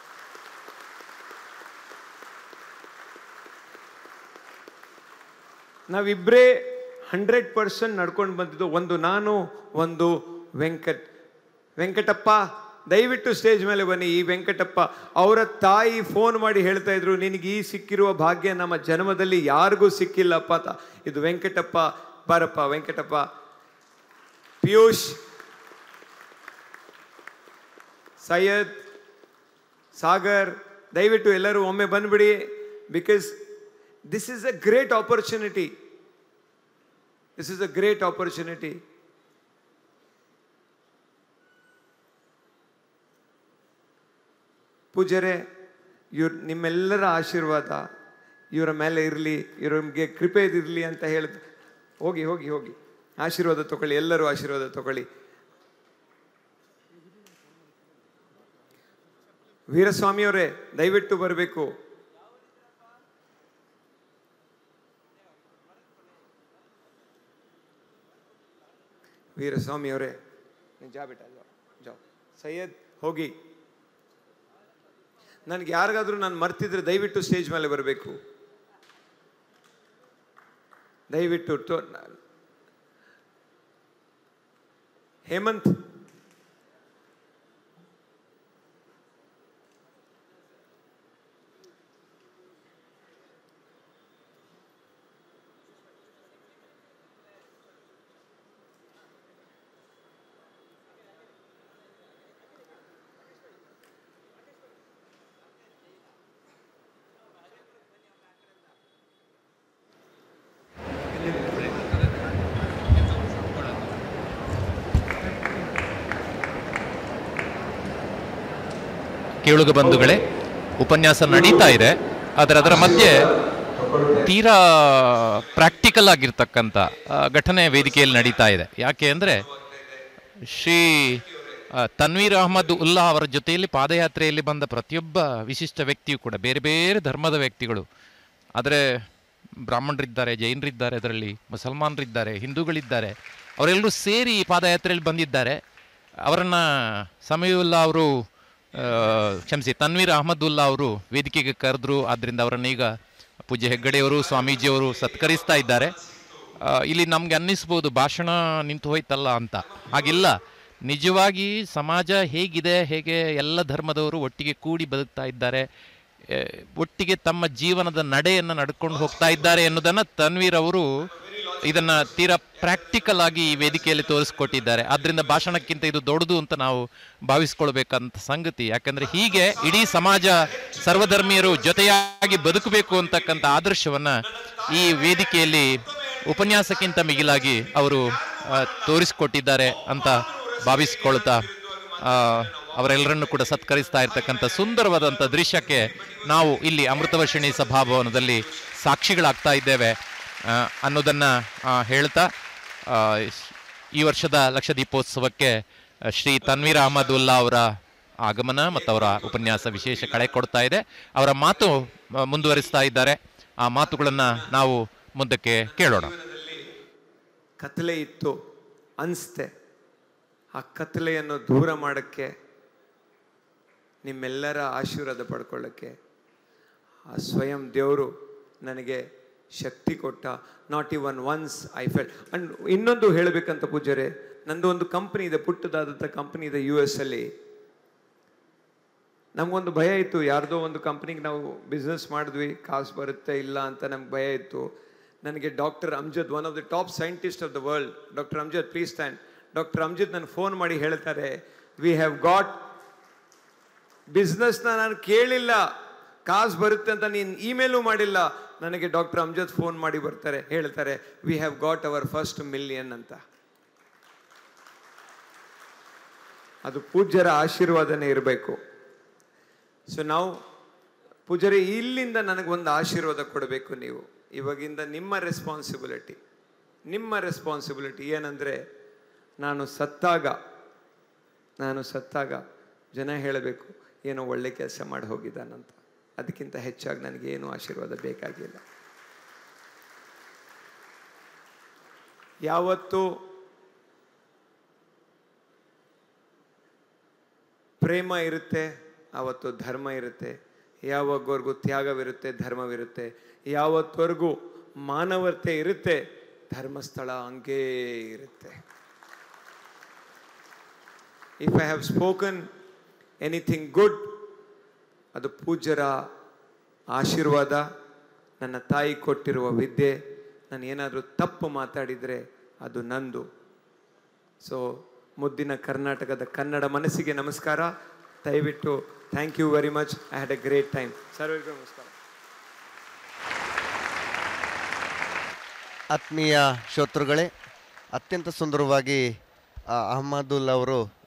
ನಾವಿಬ್ಬರೇ ಹಂಡ್ರೆಡ್ ಪರ್ಸೆಂಟ್ ನಡ್ಕೊಂಡು ಬಂದಿದ್ದು ಒಂದು ನಾನು ಒಂದು ವೆಂಕಟ್ ವೆಂಕಟಪ್ಪ ದಯವಿಟ್ಟು ಸ್ಟೇಜ್ ಮೇಲೆ ಬನ್ನಿ ಈ ವೆಂಕಟಪ್ಪ ಅವರ ತಾಯಿ ಫೋನ್ ಮಾಡಿ ಹೇಳ್ತಾ ಇದ್ರು ನಿನಗೆ ಈ ಸಿಕ್ಕಿರುವ ಭಾಗ್ಯ ನಮ್ಮ ಜನ್ಮದಲ್ಲಿ ಯಾರಿಗೂ ಸಿಕ್ಕಿಲ್ಲಪ್ಪ ಅಂತ ಇದು ವೆಂಕಟಪ್ಪ ಬಾರಪ್ಪ ವೆಂಕಟಪ್ಪ ಪಿಯೂಷ್ ಸೈಯದ್ ಸಾಗರ್ ದಯವಿಟ್ಟು ಎಲ್ಲರೂ ಒಮ್ಮೆ ಬಂದ್ಬಿಡಿ because this is a great opportunity this is a great opportunity ಪೂಜರೆ ಇವ್ರ ನಿಮ್ಮೆಲ್ಲರ ಆಶೀರ್ವಾದ ಇವರ ಮೇಲೆ ಇರಲಿ ಇವರಿಗೆ ಕೃಪೆ ಇರಲಿ ಅಂತ ಹೇಳಿದ್ ಹೋಗಿ ಹೋಗಿ ಹೋಗಿ ಆಶೀರ್ವಾದ ತಗೊಳ್ಳಿ ಎಲ್ಲರೂ ಆಶೀರ್ವಾದ ತಗೊಳ್ಳಿ ವೀರಸ್ವಾಮಿಯವರೇ ದಯವಿಟ್ಟು ಬರಬೇಕು ವೀರಸ್ವಾಮಿಯವರೇ ಜಾ ಬೇಟ ಜಾವ್ ಜಾವ್ ಸೈಯದ್ ಹೋಗಿ ನನಗೆ ಯಾರಿಗಾದ್ರೂ ನಾನು ಮರ್ತಿದ್ರೆ ದಯವಿಟ್ಟು ಸ್ಟೇಜ್ ಮೇಲೆ ಬರಬೇಕು ದಯವಿಟ್ಟು ತೋ- ಹೇಮಂತ್ ಕೇಳುಗ ಬಂಧುಗಳೇ ಉಪನ್ಯಾಸ ನಡೀತಾ ಇದೆ ಆದರೆ ಅದರ ಮಧ್ಯೆ ತೀರಾ ಪ್ರಾಕ್ಟಿಕಲ್ ಆಗಿರ್ತಕ್ಕಂಥ ಆ, ಘಟನೆ ವೇದಿಕೆಯಲ್ಲಿ ನಡೀತಾ ಇದೆ ಯಾಕೆ ಅಂದರೆ ಶ್ರೀ ಆ, ತನ್ವೀರ್ ಅಹಮದ್ ಉಲ್ಲಾ ಅವರ ಜೊತೆಯಲ್ಲಿ ಪಾದಯಾತ್ರೆಯಲ್ಲಿ ಬಂದ ಪ್ರತಿಯೊಬ್ಬ ವಿಶಿಷ್ಟ ವ್ಯಕ್ತಿಯೂ ಕೂಡ ಬೇರೆ ಬೇರೆ ಧರ್ಮದ ವ್ಯಕ್ತಿಗಳು ಆದರೆ ಬ್ರಾಹ್ಮಣರಿದ್ದಾರೆ ಜೈನರಿದ್ದಾರೆ ಅದರಲ್ಲಿ ಮುಸಲ್ಮಾನರಿದ್ದಾರೆ ಹಿಂದೂಗಳಿದ್ದಾರೆ ಅವರೆಲ್ಲರೂ ಸೇರಿ ಈ ಪಾದಯಾತ್ರೆಯಲ್ಲಿ ಬಂದಿದ್ದಾರೆ ಅವರನ್ನು ಸಮೀವುಲ್ಲಾ ಅವರು ಆ, ಕ್ಷಮಿಸಿ ತನ್ವೀರ್ ಅಹಮದುಲ್ಲಾ ಅವರು ವೇದಿಕೆಗೆ ಕರೆದ್ರು ಆದ್ದರಿಂದ ಅವರನ್ನು ಈಗ ಪೂಜ್ಯ ಹೆಗ್ಗಡೆಯವರು ಸ್ವಾಮೀಜಿಯವರು ಸತ್ಕರಿಸ್ತಾ ಇದ್ದಾರೆ ಆ, ಇಲ್ಲಿ ನಮ್ಗೆ ಅನ್ನಿಸ್ಬೋದು ಭಾಷಣ ನಿಂತು ಹೋಯ್ತಲ್ಲ ಅಂತ ಹಾಗಿಲ್ಲ ನಿಜವಾಗಿ ಸಮಾಜ ಹೇಗಿದೆ ಹೇಗೆ ಎಲ್ಲ ಧರ್ಮದವರು ಒಟ್ಟಿಗೆ ಕೂಡಿ ಬದುಕ್ತಾ ಇದ್ದಾರೆ ಎ, ಒಟ್ಟಿಗೆ ತಮ್ಮ ಜೀವನದ ನಡೆಯನ್ನು ನಡ್ಕೊಂಡು ಹೋಗ್ತಾ ಇದ್ದಾರೆ ಎನ್ನುವುದನ್ನು ತನ್ವೀರ್ ಅವರು ಇದನ್ನ ತೀರಾ ಪ್ರಾಕ್ಟಿಕಲ್ ಆಗಿ ಈ ವೇದಿಕೆಯಲ್ಲಿ ತೋರಿಸ್ಕೊಟ್ಟಿದ್ದಾರೆ ಆದ್ರಿಂದ ಭಾಷಣಕ್ಕಿಂತ ಇದು ದೊಡ್ಡದು ಅಂತ ನಾವು ಭಾವಿಸ್ಕೊಳ್ಬೇಕಂತ ಸಂಗತಿ ಯಾಕಂದ್ರೆ ಹೀಗೆ ಇಡೀ ಸಮಾಜ ಸರ್ವಧರ್ಮೀಯರು ಜೊತೆಯಾಗಿ ಬದುಕಬೇಕು ಅಂತಕ್ಕಂಥ ಆದರ್ಶವನ್ನ ಈ ವೇದಿಕೆಯಲ್ಲಿ ಉಪನ್ಯಾಸಕ್ಕಿಂತ ಮಿಗಿಲಾಗಿ ಅವರು ಆ, ತೋರಿಸಿಕೊಟ್ಟಿದ್ದಾರೆ ಅಂತ ಭಾವಿಸ್ಕೊಳ್ತಾ ಆ, ಅವರೆಲ್ಲರನ್ನು ಕೂಡ ಸತ್ಕರಿಸ್ತಾ ಇರ್ತಕ್ಕಂಥ ಸುಂದರವಾದಂಥ ದೃಶ್ಯಕ್ಕೆ ನಾವು ಇಲ್ಲಿ ಅಮೃತವರ್ಷಿಣಿ ಸಭಾಭವನದಲ್ಲಿ ಸಾಕ್ಷಿಗಳಾಗ್ತಾ ಇದ್ದೇವೆ ಆ, ಅನ್ನೋದನ್ನ ಆ, ಹೇಳ್ತಾ ಆ, ಈ ವರ್ಷದ ಲಕ್ಷ ದೀಪೋತ್ಸವಕ್ಕೆ ಆ, ಶ್ರೀ ತನ್ವೀರ್ ಅಹಮದ್ ಉಲ್ಲಾ ಅವರ ಆಗಮನ ಮತ್ತು ಅವರ ಉಪನ್ಯಾಸ ವಿಶೇಷ ಕಳೆ ಕೊಡ್ತಾ ಇದೆ ಅವರ ಮಾತು ಆ, ಮುಂದುವರಿಸ್ತಾ ಇದ್ದಾರೆ ಆ ಮಾತುಗಳನ್ನು ನಾವು ಮುಂದಕ್ಕೆ ಕೇಳೋಣ ಕತ್ತಲೆ ಇತ್ತು ಅನಿಸ್ತೆ ಆ ಕತ್ತಲೆಯನ್ನು ದೂರ ಮಾಡೋಕ್ಕೆ ನಿಮ್ಮೆಲ್ಲರ ಆಶೀರ್ವಾದ ಪಡ್ಕೊಳ್ಳೋಕ್ಕೆ ಆ ಸ್ವಯಂ ದೇವರು ನನಗೆ ಶಕ್ತಿ ಕೊಟ್ಟ not even once I fell and ಇನ್ನೊಂದು ಹೇಳಬೇಕಂತ ಪೂಜಾರೆ ನಂದು ಒಂದು ಕಂಪನಿ ಇದೆ ಪುಟ್ಟದಾದಂಥ ಕಂಪನಿ ಇದೆ ಯು ಎಸ್ ಅಲ್ಲಿ ನಮಗೊಂದು ಭಯ ಇತ್ತು ಯಾರ್ದೋ ಒಂದು ಕಂಪ್ನಿಗೆ ನಾವು ಬಿಸ್ನೆಸ್ ಮಾಡಿದ್ವಿ ಕಾಸು ಬರುತ್ತೆ ಇಲ್ಲ ಅಂತ ನಮ್ಗೆ ಭಯ ಇತ್ತು ನನಗೆ doctor Amjad one of the top scientist of the world doctor Amjad please stand doctor Amjad ನನಗೆ ಫೋನ್ ಮಾಡಿ ಹೇಳ್ತಾರೆ ವಿ ಹ್ಯಾವ್ ಗಾಟ್ ಬಿಸ್ನೆಸ್ನ ನಾನು ಕೇಳಿಲ್ಲ ಕಾಸು ಬರುತ್ತೆ ಅಂತ ನೀನು ಇಮೇಲು ಮಾಡಿಲ್ಲ ನನಗೆ ಡಾಕ್ಟರ್ ಅಮ್ಜದ್ ಫೋನ್ ಮಾಡಿ ಬರ್ತಾರೆ ಹೇಳ್ತಾರೆ we have got our first million ಅಂತ ಅದು ಪೂಜ್ಯರ ಆಶೀರ್ವಾದನೇ ಇರಬೇಕು ಸೊ ನಾವು ಪೂಜಾರಿ ಇಲ್ಲಿಂದ ನನಗೊಂದು ಆಶೀರ್ವಾದ ಕೊಡಬೇಕು ನೀವು ಇವಾಗಿಂದ ನಿಮ್ಮ ರೆಸ್ಪಾನ್ಸಿಬಿಲಿಟಿ ನಿಮ್ಮ ರೆಸ್ಪಾನ್ಸಿಬಿಲಿಟಿ ಏನಂದರೆ ನಾನು ಸತ್ತಾಗ ನಾನು ಸತ್ತಾಗ ಜನ ಹೇಳಬೇಕು ಏನೋ ಒಳ್ಳೆ ಕೆಲಸ ಮಾಡಿ ಹೋಗಿದ್ದಾನಂತ ಅದಕ್ಕಿಂತ ಹೆಚ್ಚಾಗಿ ನನಗೆ ಏನು ಆಶೀರ್ವಾದ ಬೇಕಾಗಿಲ್ಲ ಯಾವತ್ತು ಪ್ರೇಮ ಇರುತ್ತೆ ಆವತ್ತು ಧರ್ಮ ಇರುತ್ತೆ ಯಾವಾಗವರೆಗೂ ತ್ಯಾಗವಿರುತ್ತೆ ಧರ್ಮವಿರುತ್ತೆ ಯಾವತ್ತವರೆಗೂ ಮಾನವತೆ ಇರುತ್ತೆ ಧರ್ಮಸ್ಥಳ ಹಂಗೇ ಇರುತ್ತೆ if I have spoken anything good ಅದು ಪೂಜ್ಯರ ಆಶೀರ್ವಾದ ನನ್ನ ತಾಯಿ ಕೊಟ್ಟಿರುವ ವಿದ್ಯೆ ನಾನು ಏನಾದರೂ ತಪ್ಪು ಮಾತಾಡಿದರೆ ಅದು ನಂದು ಸೊ ಮುದ್ದಿನ ಕರ್ನಾಟಕದ ಕನ್ನಡ ಮನಸ್ಸಿಗೆ ನಮಸ್ಕಾರ ದಯವಿಟ್ಟು thank you very much I had a great time ಸರ್ವರಿಗೂ ನಮಸ್ಕಾರ ಆತ್ಮೀಯ ಶ್ರೋತೃಗಳೇ ಅತ್ಯಂತ ಸುಂದರವಾಗಿ ಆ, ಅಹಮದುಲ್ ಅವರು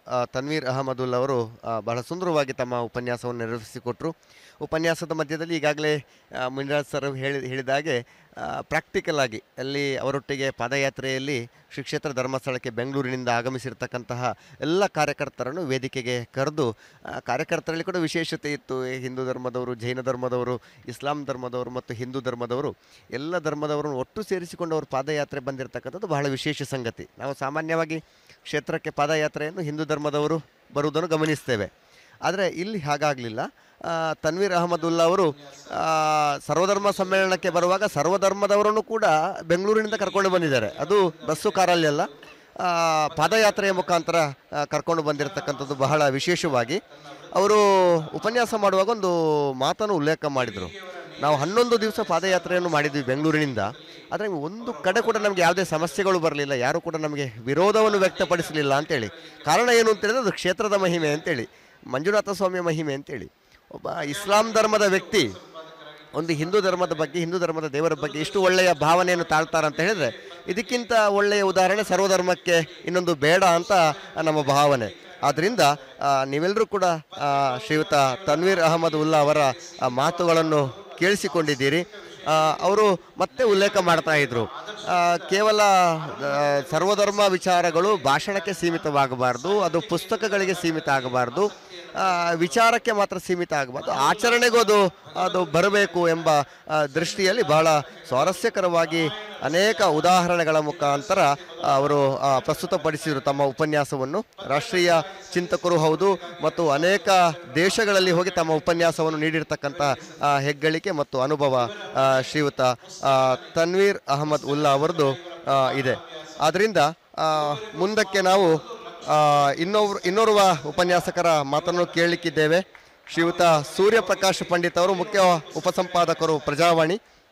ಆ, ತನ್ವೀರ್ ಅಹಮದುಲ್ ಅವರು ಆ, ಬಹಳ ಸುಂದರವಾಗಿ ತಮ್ಮ ಉಪನ್ಯಾಸವನ್ನು ನೆರವೇರಿಸಿಕೊಟ್ರು ಉಪನ್ಯಾಸದ ಮಧ್ಯದಲ್ಲಿ ಈಗಾಗಲೇ ಆ, ಮುನಿರಾಜ್ ಸರ್ ಹೇಳಿ ಹೇಳಿದ ಹಾಗೆ ಪ್ರಾಕ್ಟಿಕಲ್ ಆಗಿ ಅಲ್ಲಿ ಅವರೊಟ್ಟಿಗೆ ಪಾದಯಾತ್ರೆಯಲ್ಲಿ ಶ್ರೀ ಕ್ಷೇತ್ರ ಧರ್ಮಸ್ಥಳಕ್ಕೆ ಬೆಂಗಳೂರಿನಿಂದ ಆಗಮಿಸಿರ್ತಕ್ಕಂತಹ ಎಲ್ಲ ಕಾರ್ಯಕರ್ತರನ್ನು ವೇದಿಕೆಗೆ ಕರೆದು ಆ, ಕಾರ್ಯಕರ್ತರಲ್ಲಿ ಕೂಡ ವಿಶೇಷತೆ ಇತ್ತು ಈ ಹಿಂದೂ ಧರ್ಮದವರು ಜೈನ ಧರ್ಮದವರು ಇಸ್ಲಾಂ ಧರ್ಮದವರು ಮತ್ತು ಹಿಂದೂ ಧರ್ಮದವರು ಎಲ್ಲ ಧರ್ಮದವರನ್ನು ಒಟ್ಟು ಸೇರಿಸಿಕೊಂಡು ಅವರು ಪಾದಯಾತ್ರೆ ಬಂದಿರತಕ್ಕಂಥದ್ದು ಬಹಳ ವಿಶೇಷ ಸಂಗತಿ ನಾವು ಸಾಮಾನ್ಯವಾಗಿ ಕ್ಷೇತ್ರಕ್ಕೆ ಪಾದಯಾತ್ರೆಯನ್ನು ಹಿಂದೂ ಧರ್ಮದವರು ಬರುವುದನ್ನು ಗಮನಿಸ್ತೇವೆ ಆದರೆ ಇಲ್ಲಿ ಹಾಗಾಗಲಿಲ್ಲ ತನ್ವೀರ್ ಅಹಮದುಲ್ಲಾ ಅವರು ಆ, ಸರ್ವಧರ್ಮ ಸಮ್ಮೇಳನಕ್ಕೆ ಬರುವಾಗ ಸರ್ವಧರ್ಮದವರನ್ನು ಕೂಡ ಬೆಂಗಳೂರಿನಿಂದ ಕರ್ಕೊಂಡು ಬಂದಿದ್ದಾರೆ ಅದು ಬಸ್ಸು ಕಾರಲ್ಲಿ ಅಲ್ಲ ಆ, ಪಾದಯಾತ್ರೆಯ ಮುಖಾಂತರ ಆ, ಕರ್ಕೊಂಡು ಬಂದಿರತಕ್ಕಂಥದ್ದು ಬಹಳ ವಿಶೇಷವಾಗಿ ಅವರು ಉಪನ್ಯಾಸ ಮಾಡುವಾಗ ಒಂದು ಮಾತನ್ನು ಉಲ್ಲೇಖ ಮಾಡಿದರು ನಾವು ಹನ್ನೊಂದು ದಿವಸ ಪಾದಯಾತ್ರೆಯನ್ನು ಮಾಡಿದ್ವಿ ಬೆಂಗಳೂರಿನಿಂದ ಆದರೆ ಒಂದು ಕಡೆ ಕೂಡ ನಮಗೆ ಯಾವುದೇ ಸಮಸ್ಯೆಗಳು ಬರಲಿಲ್ಲ ಯಾರು ಕೂಡ ನಮಗೆ ವಿರೋಧವನ್ನು ವ್ಯಕ್ತಪಡಿಸಲಿಲ್ಲ ಅಂತೇಳಿ ಕಾರಣ ಏನು ಅಂತೇಳಿದ್ರೆ ಅದು ಕ್ಷೇತ್ರದ ಮಹಿಮೆ ಅಂತೇಳಿ ಮಂಜುನಾಥ ಸ್ವಾಮಿಯ ಮಹಿಮೆ ಅಂತೇಳಿ ಒಬ್ಬ ಇಸ್ಲಾಂ ಧರ್ಮದ ವ್ಯಕ್ತಿ ಒಂದು ಹಿಂದೂ ಧರ್ಮದ ಬಗ್ಗೆ ಹಿಂದೂ ಧರ್ಮದ ದೇವರ ಬಗ್ಗೆ ಇಷ್ಟು ಒಳ್ಳೆಯ ಭಾವನೆಯನ್ನು ತಾಳ್ತಾರೆ ಅಂತ ಹೇಳಿದ್ರೆ ಇದಕ್ಕಿಂತ ಒಳ್ಳೆಯ ಉದಾಹರಣೆ ಸರ್ವಧರ್ಮಕ್ಕೆ ಇನ್ನೊಂದು ಬೇಡ ಅಂತ ನಮ್ಮ ಭಾವನೆ ಆದ್ದರಿಂದ ಆ, ನೀವೆಲ್ಲರೂ ಕೂಡ ಆ, ಶ್ರೀಯುತ ತನ್ವೀರ್ ಅಹಮದ್ ಉಲ್ಲಾ ಅವರ ಆ, ಮಾತುಗಳನ್ನು ಕೇಳಿಸಿಕೊಂಡಿದ್ದೀರಿ ಆ, ಅವರು ಮತ್ತೆ ಉಲ್ಲೇಖ ಮಾಡ್ತಾ ಇದ್ರು ಆ, ಕೇವಲ ಆ, ಸರ್ವಧರ್ಮ ವಿಚಾರಗಳು ಭಾಷಣಕ್ಕೆ ಸೀಮಿತವಾಗಬಾರ್ದು ಅದು ಪುಸ್ತಕಗಳಿಗೆ ಸೀಮಿತ ಆಗಬಾರ್ದು ಆ, ವಿಚಾರಕ್ಕೆ ಮಾತ್ರ ಸೀಮಿತ ಆಗಬಾರ್ದು ಆಚರಣೆಗೂ ಅದು ಅದು ಬರಬೇಕು ಎಂಬ ಆ, ದೃಷ್ಟಿಯಲ್ಲಿ ಬಹಳ ಸ್ವಾರಸ್ಯಕರವಾಗಿ ಅನೇಕ ಉದಾಹರಣೆಗಳ ಮುಖಾಂತರ ಆ, ಅವರು ಆ, ಪ್ರಸ್ತುತಪಡಿಸಿದರು ತಮ್ಮ ಉಪನ್ಯಾಸವನ್ನು ರಾಷ್ಟ್ರೀಯ ಚಿಂತಕರು ಹೌದು ಮತ್ತು ಅನೇಕ ದೇಶಗಳಲ್ಲಿ ಹೋಗಿ ತಮ್ಮ ಉಪನ್ಯಾಸವನ್ನು ನೀಡಿರ್ತಕ್ಕಂಥ ಆ, ಹೆಗ್ಗಳಿಕೆ ಮತ್ತು ಅನುಭವ ಆ, ಶ್ರೀಯುತ ಆ, ತನ್ವೀರ್ ಅಹಮದ್ ಉಲ್ಲಾ ಅವರದು ಆ, ಇದೆ ಆದ್ದರಿಂದ ಆ, ಮುಂದಕ್ಕೆ ನಾವು ಆ, ಇನ್ನೊಬ್ರು ಇನ್ನೋರ್ವ ಉಪನ್ಯಾಸಕರ ಮಾತನ್ನು ಕೇಳಲಿಕ್ಕಿದ್ದೇವೆ ಶ್ರೀಯುತ ಸೂರ್ಯಪ್ರಕಾಶ್ ಪಂಡಿತ್ ಅವರು ಮುಖ್ಯ ಉಪಸಂಪಾದಕರು ಪ್ರಜಾವಾಣಿ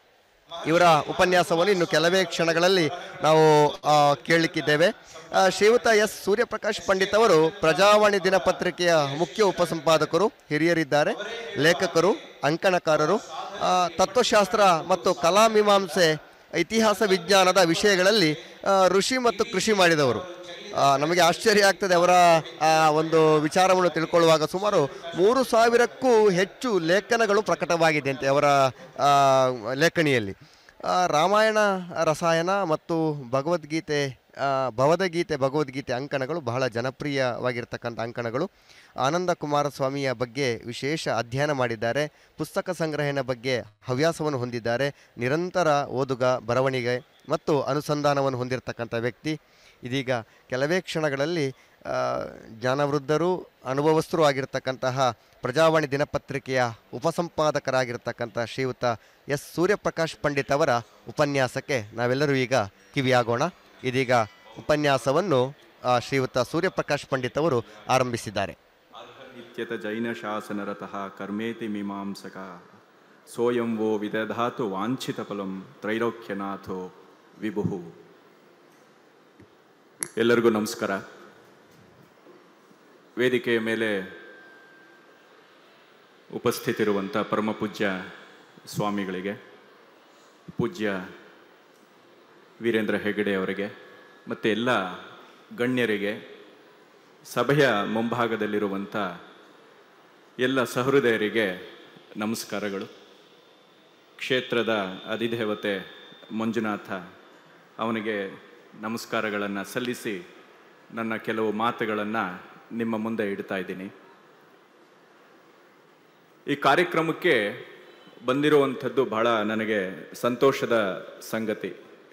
ಇವರ ಉಪನ್ಯಾಸವನ್ನು ಇನ್ನು ಕೆಲವೇ ಕ್ಷಣಗಳಲ್ಲಿ ನಾವು ಆ, ಕೇಳಲಿಕ್ಕಿದ್ದೇವೆ ಆ, ಶ್ರೀಯುತ ಎಸ್ ಸೂರ್ಯಪ್ರಕಾಶ್ ಪಂಡಿತ್ ಅವರು ಪ್ರಜಾವಾಣಿ ದಿನಪತ್ರಿಕೆಯ ಮುಖ್ಯ ಉಪಸಂಪಾದಕರು ಹಿರಿಯರಿದ್ದಾರೆ ಲೇಖಕರು ಅಂಕಣಕಾರರು ಆ, ತತ್ವಶಾಸ್ತ್ರ ಮತ್ತು ಕಲಾಮೀಮಾಂಸೆ ಇತಿಹಾಸ ವಿಜ್ಞಾನದ ವಿಷಯಗಳಲ್ಲಿ ಆ, ಋಷಿ ಮತ್ತು ಕೃಷಿ ಮಾಡಿದವರು ಆ, ನಮಗೆ ಆಶ್ಚರ್ಯ ಆಗ್ತದೆ ಅವರ ಆ, ಒಂದು ವಿಚಾರವನ್ನು ತಿಳ್ಕೊಳ್ಳುವಾಗ ಸುಮಾರು ಮೂರು ಸಾವಿರಕ್ಕೂ ಹೆಚ್ಚು ಲೇಖನಗಳು ಪ್ರಕಟವಾಗಿದೆ ಅಂತೆ ಅವರ ಆ, ಲೇಖನಿಯಲ್ಲಿ ಆ, ರಾಮಾಯಣ ರಸಾಯನ ಮತ್ತು ಭಗವದ್ಗೀತೆ ಆ, ಭವದಗೀತೆ ಭಗವದ್ಗೀತೆ ಅಂಕಣಗಳು ಬಹಳ ಜನಪ್ರಿಯವಾಗಿರ್ತಕ್ಕಂಥ ಅಂಕಣಗಳು ಆನಂದ ಕುಮಾರಸ್ವಾಮಿಯ ಬಗ್ಗೆ ವಿಶೇಷ ಅಧ್ಯಯನ ಮಾಡಿದ್ದಾರೆ ಪುಸ್ತಕ ಸಂಗ್ರಹಣೆ ಬಗ್ಗೆ ಹವ್ಯಾಸವನ್ನು ಹೊಂದಿದ್ದಾರೆ ನಿರಂತರ ಓದುಗ ಬರವಣಿಗೆ ಮತ್ತು ಅನುಸಂಧಾನವನ್ನು ಹೊಂದಿರತಕ್ಕಂಥ ವ್ಯಕ್ತಿ ಇದೀಗ ಕೆಲವೇ ಕ್ಷಣಗಳಲ್ಲಿ ಆ, ಜ್ಞಾನವೃದ್ಧರು ಅನುಭವಸ್ಥರು ಆಗಿರ್ತಕ್ಕಂತಹ ಪ್ರಜಾವಾಣಿ ದಿನಪತ್ರಿಕೆಯ ಉಪಸಂಪಾದಕರಾಗಿರ್ತಕ್ಕಂಥ ಶ್ರೀಯುತ ಎಸ್ ಸೂರ್ಯಪ್ರಕಾಶ್ ಪಂಡಿತ್ ಅವರ ಉಪನ್ಯಾಸಕ್ಕೆ ನಾವೆಲ್ಲರೂ ಈಗ ಕಿವಿಯಾಗೋಣ ಇದೀಗ ಉಪನ್ಯಾಸವನ್ನು ಆ, ಶ್ರೀಯುತ ಸೂರ್ಯಪ್ರಕಾಶ್ ಪಂಡಿತ್ ಅವರು ಆರಂಭಿಸಿದ್ದಾರೆ ನಿತ್ಯತ ಜೈನ ಶಾಸನರತಃ ಕರ್ಮೇತಿ ಮೀಮಾಂಸಕ ಸೋಯಂ ವೋ ವಿದಧಾತು ವಾಂಛಿತ ಫಲಂ ತ್ರೈಲೋಕ್ಯನಾಥೋ ವಿಭು ಎಲ್ಲರಿಗೂ ನಮಸ್ಕಾರ ವೇದಿಕೆಯ ಮೇಲೆ ಉಪಸ್ಥಿತಿರುವಂಥ ಪರಮಪೂಜ್ಯ ಸ್ವಾಮಿಗಳಿಗೆ ಪೂಜ್ಯ ವೀರೇಂದ್ರ ಹೆಗಡೆ ಅವರಿಗೆ ಮತ್ತು ಎಲ್ಲ ಗಣ್ಯರಿಗೆ ಸಭೆಯ ಮುಂಭಾಗದಲ್ಲಿರುವಂಥ ಎಲ್ಲ ಸಹೃದಯರಿಗೆ ನಮಸ್ಕಾರಗಳು ಕ್ಷೇತ್ರದ ಅಧಿದೇವತೆ ಮಂಜುನಾಥ ಅವನಿಗೆ ನಮಸ್ಕಾರಗಳನ್ನು ಸಲ್ಲಿಸಿ ನನ್ನ ಕೆಲವು ಮಾತುಗಳನ್ನು ನಿಮ್ಮ ಮುಂದೆ ಇಡ್ತಾ ಇದ್ದೀನಿ ಈ ಕಾರ್ಯಕ್ರಮಕ್ಕೆ ಬಂದಿರುವಂಥದ್ದು ಬಹಳ ನನಗೆ ಸಂತೋಷದ ಸಂಗತಿ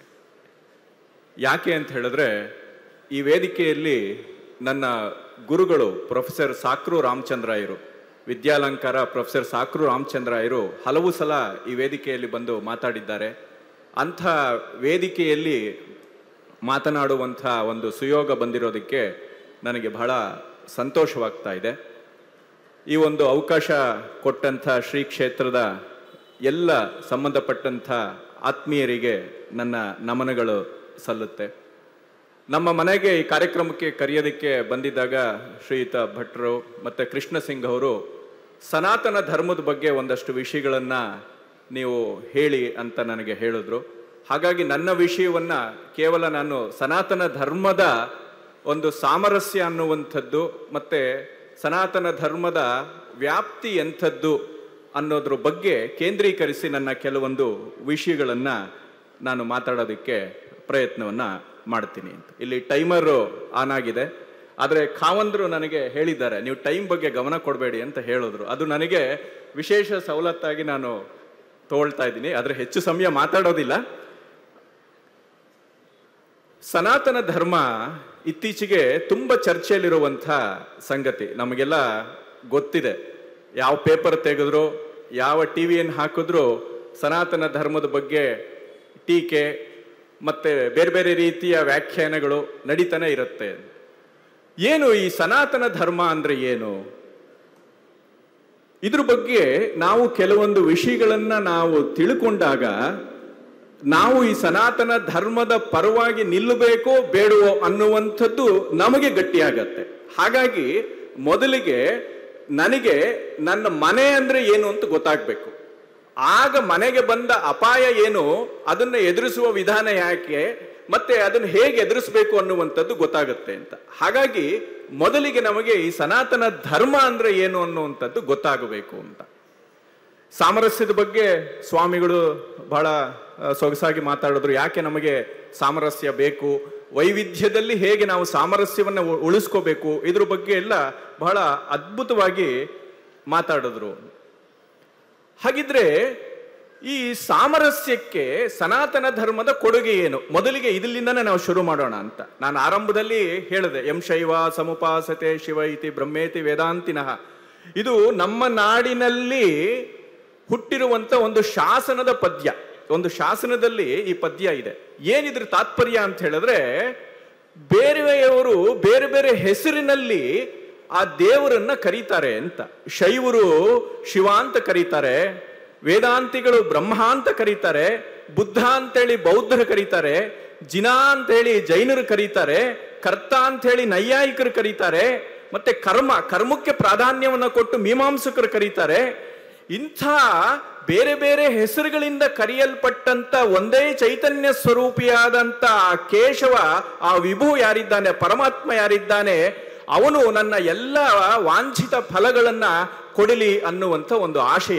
ಯಾಕೆ ಅಂತ ಹೇಳಿದ್ರೆ ಈ ವೇದಿಕೆಯಲ್ಲಿ ನನ್ನ ಗುರುಗಳು ಪ್ರೊಫೆಸರ್ ಸಾಕ್ರು ರಾಮಚಂದ್ರಾಯರು ವಿದ್ಯಾಲಂಕಾರ ಪ್ರೊಫೆಸರ್ ಸಾಕ್ರು ರಾಮಚಂದ್ರಾಯರು ಹಲವು ಸಲ ಈ ವೇದಿಕೆಯಲ್ಲಿ ಬಂದು ಮಾತಾಡಿದ್ದಾರೆ ಅಂಥ ವೇದಿಕೆಯಲ್ಲಿ ಮಾತನಾಡುವಂಥ ಒಂದು ಸುಯೋಗ ಬಂದಿರೋದಕ್ಕೆ ನನಗೆ ಬಹಳ ಸಂತೋಷವಾಗ್ತಾ ಇದೆ ಈ ಒಂದು ಅವಕಾಶ ಕೊಟ್ಟಂಥ ಶ್ರೀ ಕ್ಷೇತ್ರದ ಎಲ್ಲ ಸಂಬಂಧಪಟ್ಟಂಥ ಆತ್ಮೀಯರಿಗೆ ನನ್ನ ನಮನಗಳು ಸಲ್ಲುತ್ತೆ ನಮ್ಮ ಮನೆಗೆ ಈ ಕಾರ್ಯಕ್ರಮಕ್ಕೆ ಕರೆಯೋದಕ್ಕೆ ಬಂದಿದ್ದಾಗ ಶ್ರೀಯುತ ಭಟ್ರು ಮತ್ತು ಕೃಷ್ಣ ಸಿಂಗ್ ಅವರು ಸನಾತನ ಧರ್ಮದ ಬಗ್ಗೆ ಒಂದಷ್ಟು ವಿಷಯಗಳನ್ನು ನೀವು ಹೇಳಿ ಅಂತ ನನಗೆ ಹೇಳಿದ್ರು ಹಾಗಾಗಿ ನನ್ನ ವಿಷಯವನ್ನ ಕೇವಲ ನಾನು ಸನಾತನ ಧರ್ಮದ ಒಂದು ಸಾಮರಸ್ಯ ಅನ್ನುವಂಥದ್ದು ಮತ್ತೆ ಸನಾತನ ಧರ್ಮದ ವ್ಯಾಪ್ತಿ ಎಂಥದ್ದು ಅನ್ನೋದ್ರ ಬಗ್ಗೆ ಕೇಂದ್ರೀಕರಿಸಿ ನನ್ನ ಕೆಲವೊಂದು ವಿಷಯಗಳನ್ನ ನಾನು ಮಾತಾಡೋದಕ್ಕೆ ಪ್ರಯತ್ನವನ್ನ ಮಾಡ್ತೀನಿ ಅಂತ ಇಲ್ಲಿ ಟೈಮರು ಆನ್ ಆಗಿದೆ ಆದರೆ ಖಾವಂದ್ರು ನನಗೆ ಹೇಳಿದ್ದಾರೆ ನೀವು ಟೈಮ್ ಬಗ್ಗೆ ಗಮನ ಕೊಡಬೇಡಿ ಅಂತ ಹೇಳಿದ್ರು ಅದು ನನಗೆ ವಿಶೇಷ ಸವಲತ್ತಾಗಿ ನಾನು ತಗೊಳ್ತಾ ಇದ್ದೀನಿ ಆದರೆ ಹೆಚ್ಚು ಸಮಯ ಮಾತಾಡೋದಿಲ್ಲ ಸನಾತನ ಧರ್ಮ ಇತ್ತೀಚೆಗೆ ತುಂಬ ಚರ್ಚೆಯಲ್ಲಿರುವಂಥ ಸಂಗತಿ ನಮಗೆಲ್ಲ ಗೊತ್ತಿದೆ ಯಾವ ಪೇಪರ್ ತೆಗೆದ್ರು ಯಾವ ಟಿ ವಿಯನ್ನು ಹಾಕಿದ್ರು ಸನಾತನ ಧರ್ಮದ ಬಗ್ಗೆ ಟೀಕೆ ಮತ್ತೆ ಬೇರೆ ಬೇರೆ ರೀತಿಯ ವ್ಯಾಖ್ಯಾನಗಳು ನಡೀತಾನೆ ಇರುತ್ತೆ ಏನು ಈ ಸನಾತನ ಧರ್ಮ ಅಂದ್ರೆ ಏನು ಇದ್ರ ಬಗ್ಗೆ ನಾವು ಕೆಲವೊಂದು ವಿಷಯಗಳನ್ನ ನಾವು ತಿಳ್ಕೊಂಡಾಗ ನಾವು ಈ ಸನಾತನ ಧರ್ಮದ ಪರವಾಗಿ ನಿಲ್ಲಬೇಕೋ ಬೇಡವೋ ಅನ್ನುವಂಥದ್ದು ನಮಗೆ ಗಟ್ಟಿಯಾಗತ್ತೆ ಹಾಗಾಗಿ ಮೊದಲಿಗೆ ನನಗೆ ನನ್ನ ಮನೆ ಅಂದ್ರೆ ಏನು ಅಂತ ಗೊತ್ತಾಗ್ಬೇಕು ಆಗ ಮನೆಗೆ ಬಂದ ಅಪಾಯ ಏನು ಅದನ್ನ ಎದುರಿಸುವ ವಿಧಾನ ಯಾಕೆ ಮತ್ತೆ ಅದನ್ನು ಹೇಗೆ ಎದುರಿಸಬೇಕು ಅನ್ನುವಂಥದ್ದು ಗೊತ್ತಾಗುತ್ತೆ ಅಂತ ಹಾಗಾಗಿ ಮೊದಲಿಗೆ ನಮಗೆ ಈ ಸನಾತನ ಧರ್ಮ ಅಂದ್ರೆ ಏನು ಅನ್ನುವಂಥದ್ದು ಗೊತ್ತಾಗಬೇಕು ಅಂತ ಸಾಮರಸ್ಯದ ಬಗ್ಗೆ ಸ್ವಾಮಿಗಳು ಬಹಳ ಆ, ಸೊಗಸಾಗಿ ಮಾತಾಡಿದ್ರು ಯಾಕೆ ನಮಗೆ ಸಾಮರಸ್ಯ ಬೇಕು ವೈವಿಧ್ಯದಲ್ಲಿ ಹೇಗೆ ನಾವು ಸಾಮರಸ್ಯವನ್ನು ಉ- ಉಳಿಸ್ಕೋಬೇಕು ಇದ್ರ ಬಗ್ಗೆ ಎಲ್ಲ ಬಹಳ ಅದ್ಭುತವಾಗಿ ಮಾತಾಡಿದ್ರು ಹಾಗಿದ್ರೆ ಈ ಸಾಮರಸ್ಯಕ್ಕೆ ಸನಾತನ ಧರ್ಮದ ಕೊಡುಗೆ ಏನು ಮೊದಲಿಗೆ ಇದರಿಂದನೇ ನಾವು ಶುರು ಮಾಡೋಣ ಅಂತ ನಾನು ಆರಂಭದಲ್ಲಿ ಹೇಳಿದೆ ಎಂ ಶೈವ ಸಮುಪಾಸತೆ ಶಿವ ಇತಿ ಬ್ರಹ್ಮೇತಿ ವೇದಾಂತಿನಃ ಇದು ನಮ್ಮ ನಾಡಿನಲ್ಲಿ ಹುಟ್ಟಿರುವಂತ ಒಂದು ಶಾಸನದ ಪದ್ಯ ಒಂದು ಶಾಸನದಲ್ಲಿ ಈ ಪದ್ಯ ಇದೆ ಏನಿದ್ರ ತಾತ್ಪರ್ಯ ಅಂತ ಹೇಳಿದ್ರೆ ಬೇರೆಯವರು ಬೇರೆ ಬೇರೆ ಹೆಸರಿನಲ್ಲಿ ಆ ದೇವರನ್ನ ಕರೀತಾರೆ ಅಂತ ಶೈವರು ಶಿವ ಅಂತ ಕರೀತಾರೆ ವೇದಾಂತಿಗಳು ಬ್ರಹ್ಮ ಅಂತ ಕರೀತಾರೆ ಬುದ್ಧ ಅಂತೇಳಿ ಬೌದ್ಧರು ಕರೀತಾರೆ ಜಿನಾ ಅಂತೇಳಿ ಜೈನರು ಕರೀತಾರೆ ಕರ್ತ ಅಂತೇಳಿ ನೈಯಾಯಿಕರು ಕರೀತಾರೆ ಮತ್ತೆ ಕರ್ಮ ಕರ್ಮಕ್ಕೆ ಪ್ರಾಧಾನ್ಯವನ್ನು ಕೊಟ್ಟು ಮೀಮಾಂಸಕರು ಕರೀತಾರೆ ಇಂಥ ಬೇರೆ ಬೇರೆ ಹೆಸರುಗಳಿಂದ ಕರೆಯಲ್ಪಟ್ಟಂತ ಒಂದೇ ಚೈತನ್ಯ ಸ್ವರೂಪಿಯಾದಂತ ಆ ಕೇಶವ ಆ ವಿಭು ಯಾರಿದ್ದಾನೆ ಪರಮಾತ್ಮ ಯಾರಿದ್ದಾನೆ ಅವನು ನನ್ನ ಎಲ್ಲ ವಾಂಛಿತ ಫಲಗಳನ್ನ ಕೊಡಲಿ ಅನ್ನುವಂಥ ಒಂದು ಆಶಯ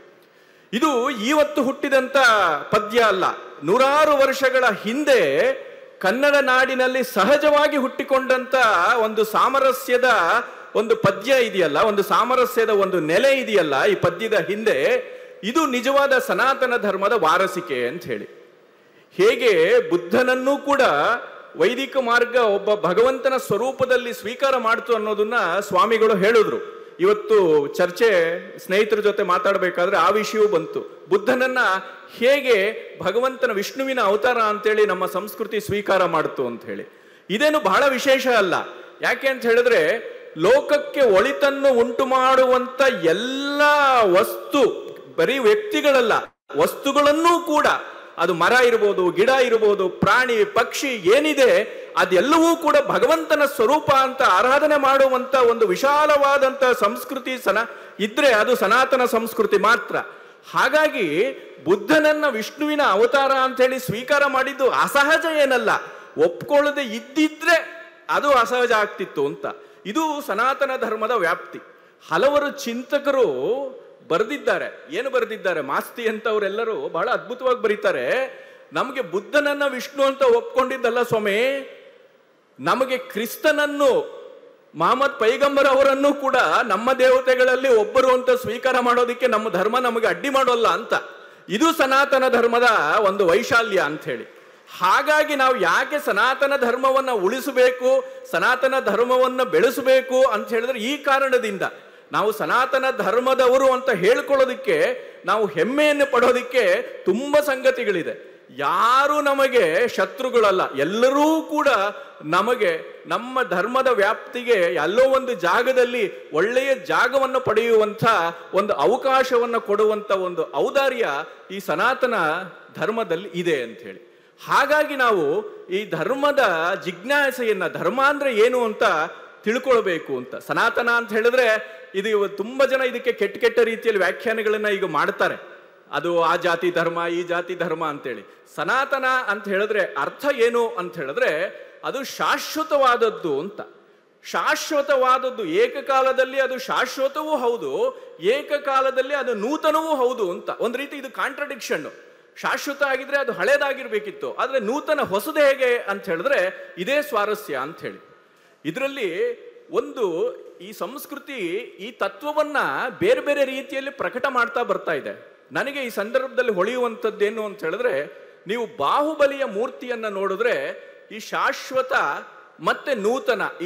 ಇದು ಇವತ್ತು ಹುಟ್ಟಿದಂತ ಪದ್ಯ ಅಲ್ಲ ನೂರಾರು ವರ್ಷಗಳ ಹಿಂದೆ ಕನ್ನಡ ನಾಡಿನಲ್ಲಿ ಸಹಜವಾಗಿ ಹುಟ್ಟಿಕೊಂಡಂತ ಒಂದು ಸಾಮರಸ್ಯದ ಒಂದು ಪದ್ಯ ಇದೆಯಲ್ಲ ಒಂದು ಸಾಮರಸ್ಯದ ಒಂದು ನೆಲೆ ಇದೆಯಲ್ಲ ಈ ಪದ್ಯದ ಹಿಂದೆ ಇದು ನಿಜವಾದ ಸನಾತನ ಧರ್ಮದ ವಾರಸಿಕೆ ಅಂತ ಹೇಳಿ ಹೇಗೆ ಬುದ್ಧನನ್ನೂ ಕೂಡ ವೈದಿಕ ಮಾರ್ಗ ಒಬ್ಬ ಭಗವಂತನ ಸ್ವರೂಪದಲ್ಲಿ ಸ್ವೀಕಾರ ಮಾಡ್ತು ಅನ್ನೋದನ್ನ ಸ್ವಾಮಿಗಳು ಹೇಳಿದ್ರು ಇವತ್ತು ಚರ್ಚೆ ಸ್ನೇಹಿತರ ಜೊತೆ ಮಾತಾಡಬೇಕಾದ್ರೆ ಆ ವಿಷಯವೂ ಬಂತು ಬುದ್ಧನನ್ನ ಹೇಗೆ ಭಗವಂತನ ವಿಷ್ಣುವಿನ ಅವತಾರ ಅಂತೇಳಿ ನಮ್ಮ ಸಂಸ್ಕೃತಿ ಸ್ವೀಕಾರ ಮಾಡ್ತು ಅಂತ ಹೇಳಿ ಇದೇನು ಬಹಳ ವಿಶೇಷ ಅಲ್ಲ ಯಾಕೆ ಅಂತ ಹೇಳಿದ್ರೆ ಲೋಕಕ್ಕೆ ಒಳಿತನ್ನು ಉಂಟು ಮಾಡುವಂತ ಎಲ್ಲ ವಸ್ತು ಬರೀ ವ್ಯಕ್ತಿಗಳಲ್ಲ ವಸ್ತುಗಳನ್ನೂ ಕೂಡ ಅದು ಮರ ಇರ್ಬೋದು ಗಿಡ ಇರ್ಬೋದು ಪ್ರಾಣಿ ಪಕ್ಷಿ ಏನಿದೆ ಅದೆಲ್ಲವೂ ಕೂಡ ಭಗವಂತನ ಸ್ವರೂಪ ಅಂತ ಆರಾಧನೆ ಮಾಡುವಂತ ಒಂದು ವಿಶಾಲವಾದಂತ ಸಂಸ್ಕೃತಿ ಸನ ಇದ್ರೆ ಅದು ಸನಾತನ ಸಂಸ್ಕೃತಿ ಮಾತ್ರ ಹಾಗಾಗಿ ಬುದ್ಧನನ್ನ ವಿಷ್ಣುವಿನ ಅವತಾರ ಅಂತ ಹೇಳಿ ಸ್ವೀಕಾರ ಮಾಡಿದ್ದು ಅಸಹಜ ಏನಲ್ಲ ಒಪ್ಕೊಳ್ಳದೆ ಇದ್ದಿದ್ರೆ ಅದು ಅಸಹಜ ಆಗ್ತಿತ್ತು ಅಂತ ಇದು ಸನಾತನ ಧರ್ಮದ ವ್ಯಾಪ್ತಿ ಹಲವರು ಚಿಂತಕರು ಬರೆದಿದ್ದಾರೆ ಏನು ಬರೆದಿದ್ದಾರೆ ಮಾಸ್ತಿ ಅಂತವರೆಲ್ಲರೂ ಬಹಳ ಅದ್ಭುತವಾಗಿ ಬರೀತಾರೆ ನಮಗೆ ಬುದ್ಧನನ್ನ ವಿಷ್ಣು ಅಂತ ಒಪ್ಕೊಂಡಿದ್ದಲ್ಲ ಸ್ವಾಮಿ ನಮಗೆ ಕ್ರಿಸ್ತನನ್ನು ಮಹಮ್ಮದ್ ಪೈಗಂಬರ್ ಅವರನ್ನು ಕೂಡ ನಮ್ಮ ದೇವತೆಗಳಲ್ಲಿ ಒಬ್ಬರು ಅಂತ ಸ್ವೀಕಾರ ಮಾಡೋದಕ್ಕೆ ನಮ್ಮ ಧರ್ಮ ನಮಗೆ ಅಡ್ಡಿ ಮಾಡೋಲ್ಲ ಅಂತ ಇದು ಸನಾತನ ಧರ್ಮದ ಒಂದು ವೈಶಾಲ್ಯ ಅಂತ ಹೇಳಿ ಹಾಗಾಗಿ ನಾವು ಯಾಕೆ ಸನಾತನ ಧರ್ಮವನ್ನ ಉಳಿಸಬೇಕು ಸನಾತನ ಧರ್ಮವನ್ನ ಬೆಳೆಸಬೇಕು ಅಂತ ಹೇಳಿದ್ರೆ ಈ ಕಾರಣದಿಂದ ನಾವು ಸನಾತನ ಧರ್ಮದವರು ಅಂತ ಹೇಳ್ಕೊಳ್ಳೋದಿಕ್ಕೆ ನಾವು ಹೆಮ್ಮೆಯನ್ನು ಪಡೋದಿಕ್ಕೆ ತುಂಬಾ ಸಂಗತಿಗಳಿದೆ ಯಾರು ನಮಗೆ ಶತ್ರುಗಳಲ್ಲ ಎಲ್ಲರೂ ಕೂಡ ನಮಗೆ ನಮ್ಮ ಧರ್ಮದ ವ್ಯಾಪ್ತಿಗೆ ಎಲ್ಲೋ ಒಂದು ಜಾಗದಲ್ಲಿ ಒಳ್ಳೆಯ ಜಾಗವನ್ನು ಪಡೆಯುವಂಥ ಒಂದು ಅವಕಾಶವನ್ನು ಕೊಡುವಂಥ ಒಂದು ಔದಾರ್ಯ ಈ ಸನಾತನ ಧರ್ಮದಲ್ಲಿ ಇದೆ ಅಂತ ಹೇಳಿ ಹಾಗಾಗಿ ನಾವು ಈ ಧರ್ಮದ ಜಿಜ್ಞಾಸೆಯನ್ನ ಧರ್ಮ ಅಂದ್ರೆ ಏನು ಅಂತ ತಿಳ್ಕೊಳ್ಬೇಕು ಅಂತ ಸನಾತನ ಅಂತ ಹೇಳಿದ್ರೆ ಇದು ಇವ- ತುಂಬಾ ಜನ ಇದಕ್ಕೆ ಕೆಟ್ಟ ಕೆಟ್ಟ ರೀತಿಯಲ್ಲಿ ವ್ಯಾಖ್ಯಾನಗಳನ್ನ ಈಗ ಮಾಡ್ತಾರೆ ಅದು ಆ ಜಾತಿ ಧರ್ಮ ಈ ಜಾತಿ ಧರ್ಮ ಅಂತೇಳಿ ಸನಾತನ ಅಂತ ಹೇಳಿದ್ರೆ ಅರ್ಥ ಏನು ಅಂತ ಹೇಳಿದ್ರೆ ಅದು ಶಾಶ್ವತವಾದದ್ದು ಅಂತ ಶಾಶ್ವತವಾದದ್ದು ಏಕಕಾಲದಲ್ಲಿ ಅದು ಶಾಶ್ವತವೂ ಹೌದು ಏಕಕಾಲದಲ್ಲಿ ಅದು ನೂತನವೂ ಹೌದು ಅಂತ ಒಂದು ರೀತಿ ಇದು ಕಾಂಟ್ರಡಿಕ್ಷನ್ ಶಾಶ್ವತ ಆಗಿದ್ರೆ ಅದು ಹಳೇದಾಗಿರ್ಬೇಕಿತ್ತು ಆದ್ರೆ ನೂತನ ಹೊಸದು ಹೇಗೆ ಅಂತ ಹೇಳಿದ್ರೆ ಇದೇ ಸ್ವಾರಸ್ಯ ಅಂತ ಹೇಳಿ ಇದರಲ್ಲಿ ಒಂದು ಈ ಸಂಸ್ಕೃತಿ ಈ ತತ್ವವನ್ನ ಬೇರೆ ಬೇರೆ ರೀತಿಯಲ್ಲಿ ಪ್ರಕಟ ಮಾಡ್ತಾ ಬರ್ತಾ ಇದೆ ನನಗೆ ಈ ಸಂದರ್ಭದಲ್ಲಿ ಹೊಳೆಯುವಂಥದ್ದೇನು ಅಂತ ಹೇಳಿದ್ರೆ ನೀವು ಬಾಹುಬಲಿಯ ಮೂರ್ತಿಯನ್ನ ನೋಡಿದ್ರೆ ಈ ಶಾಶ್ವತ ಮತ್ತೆ ನೂತನ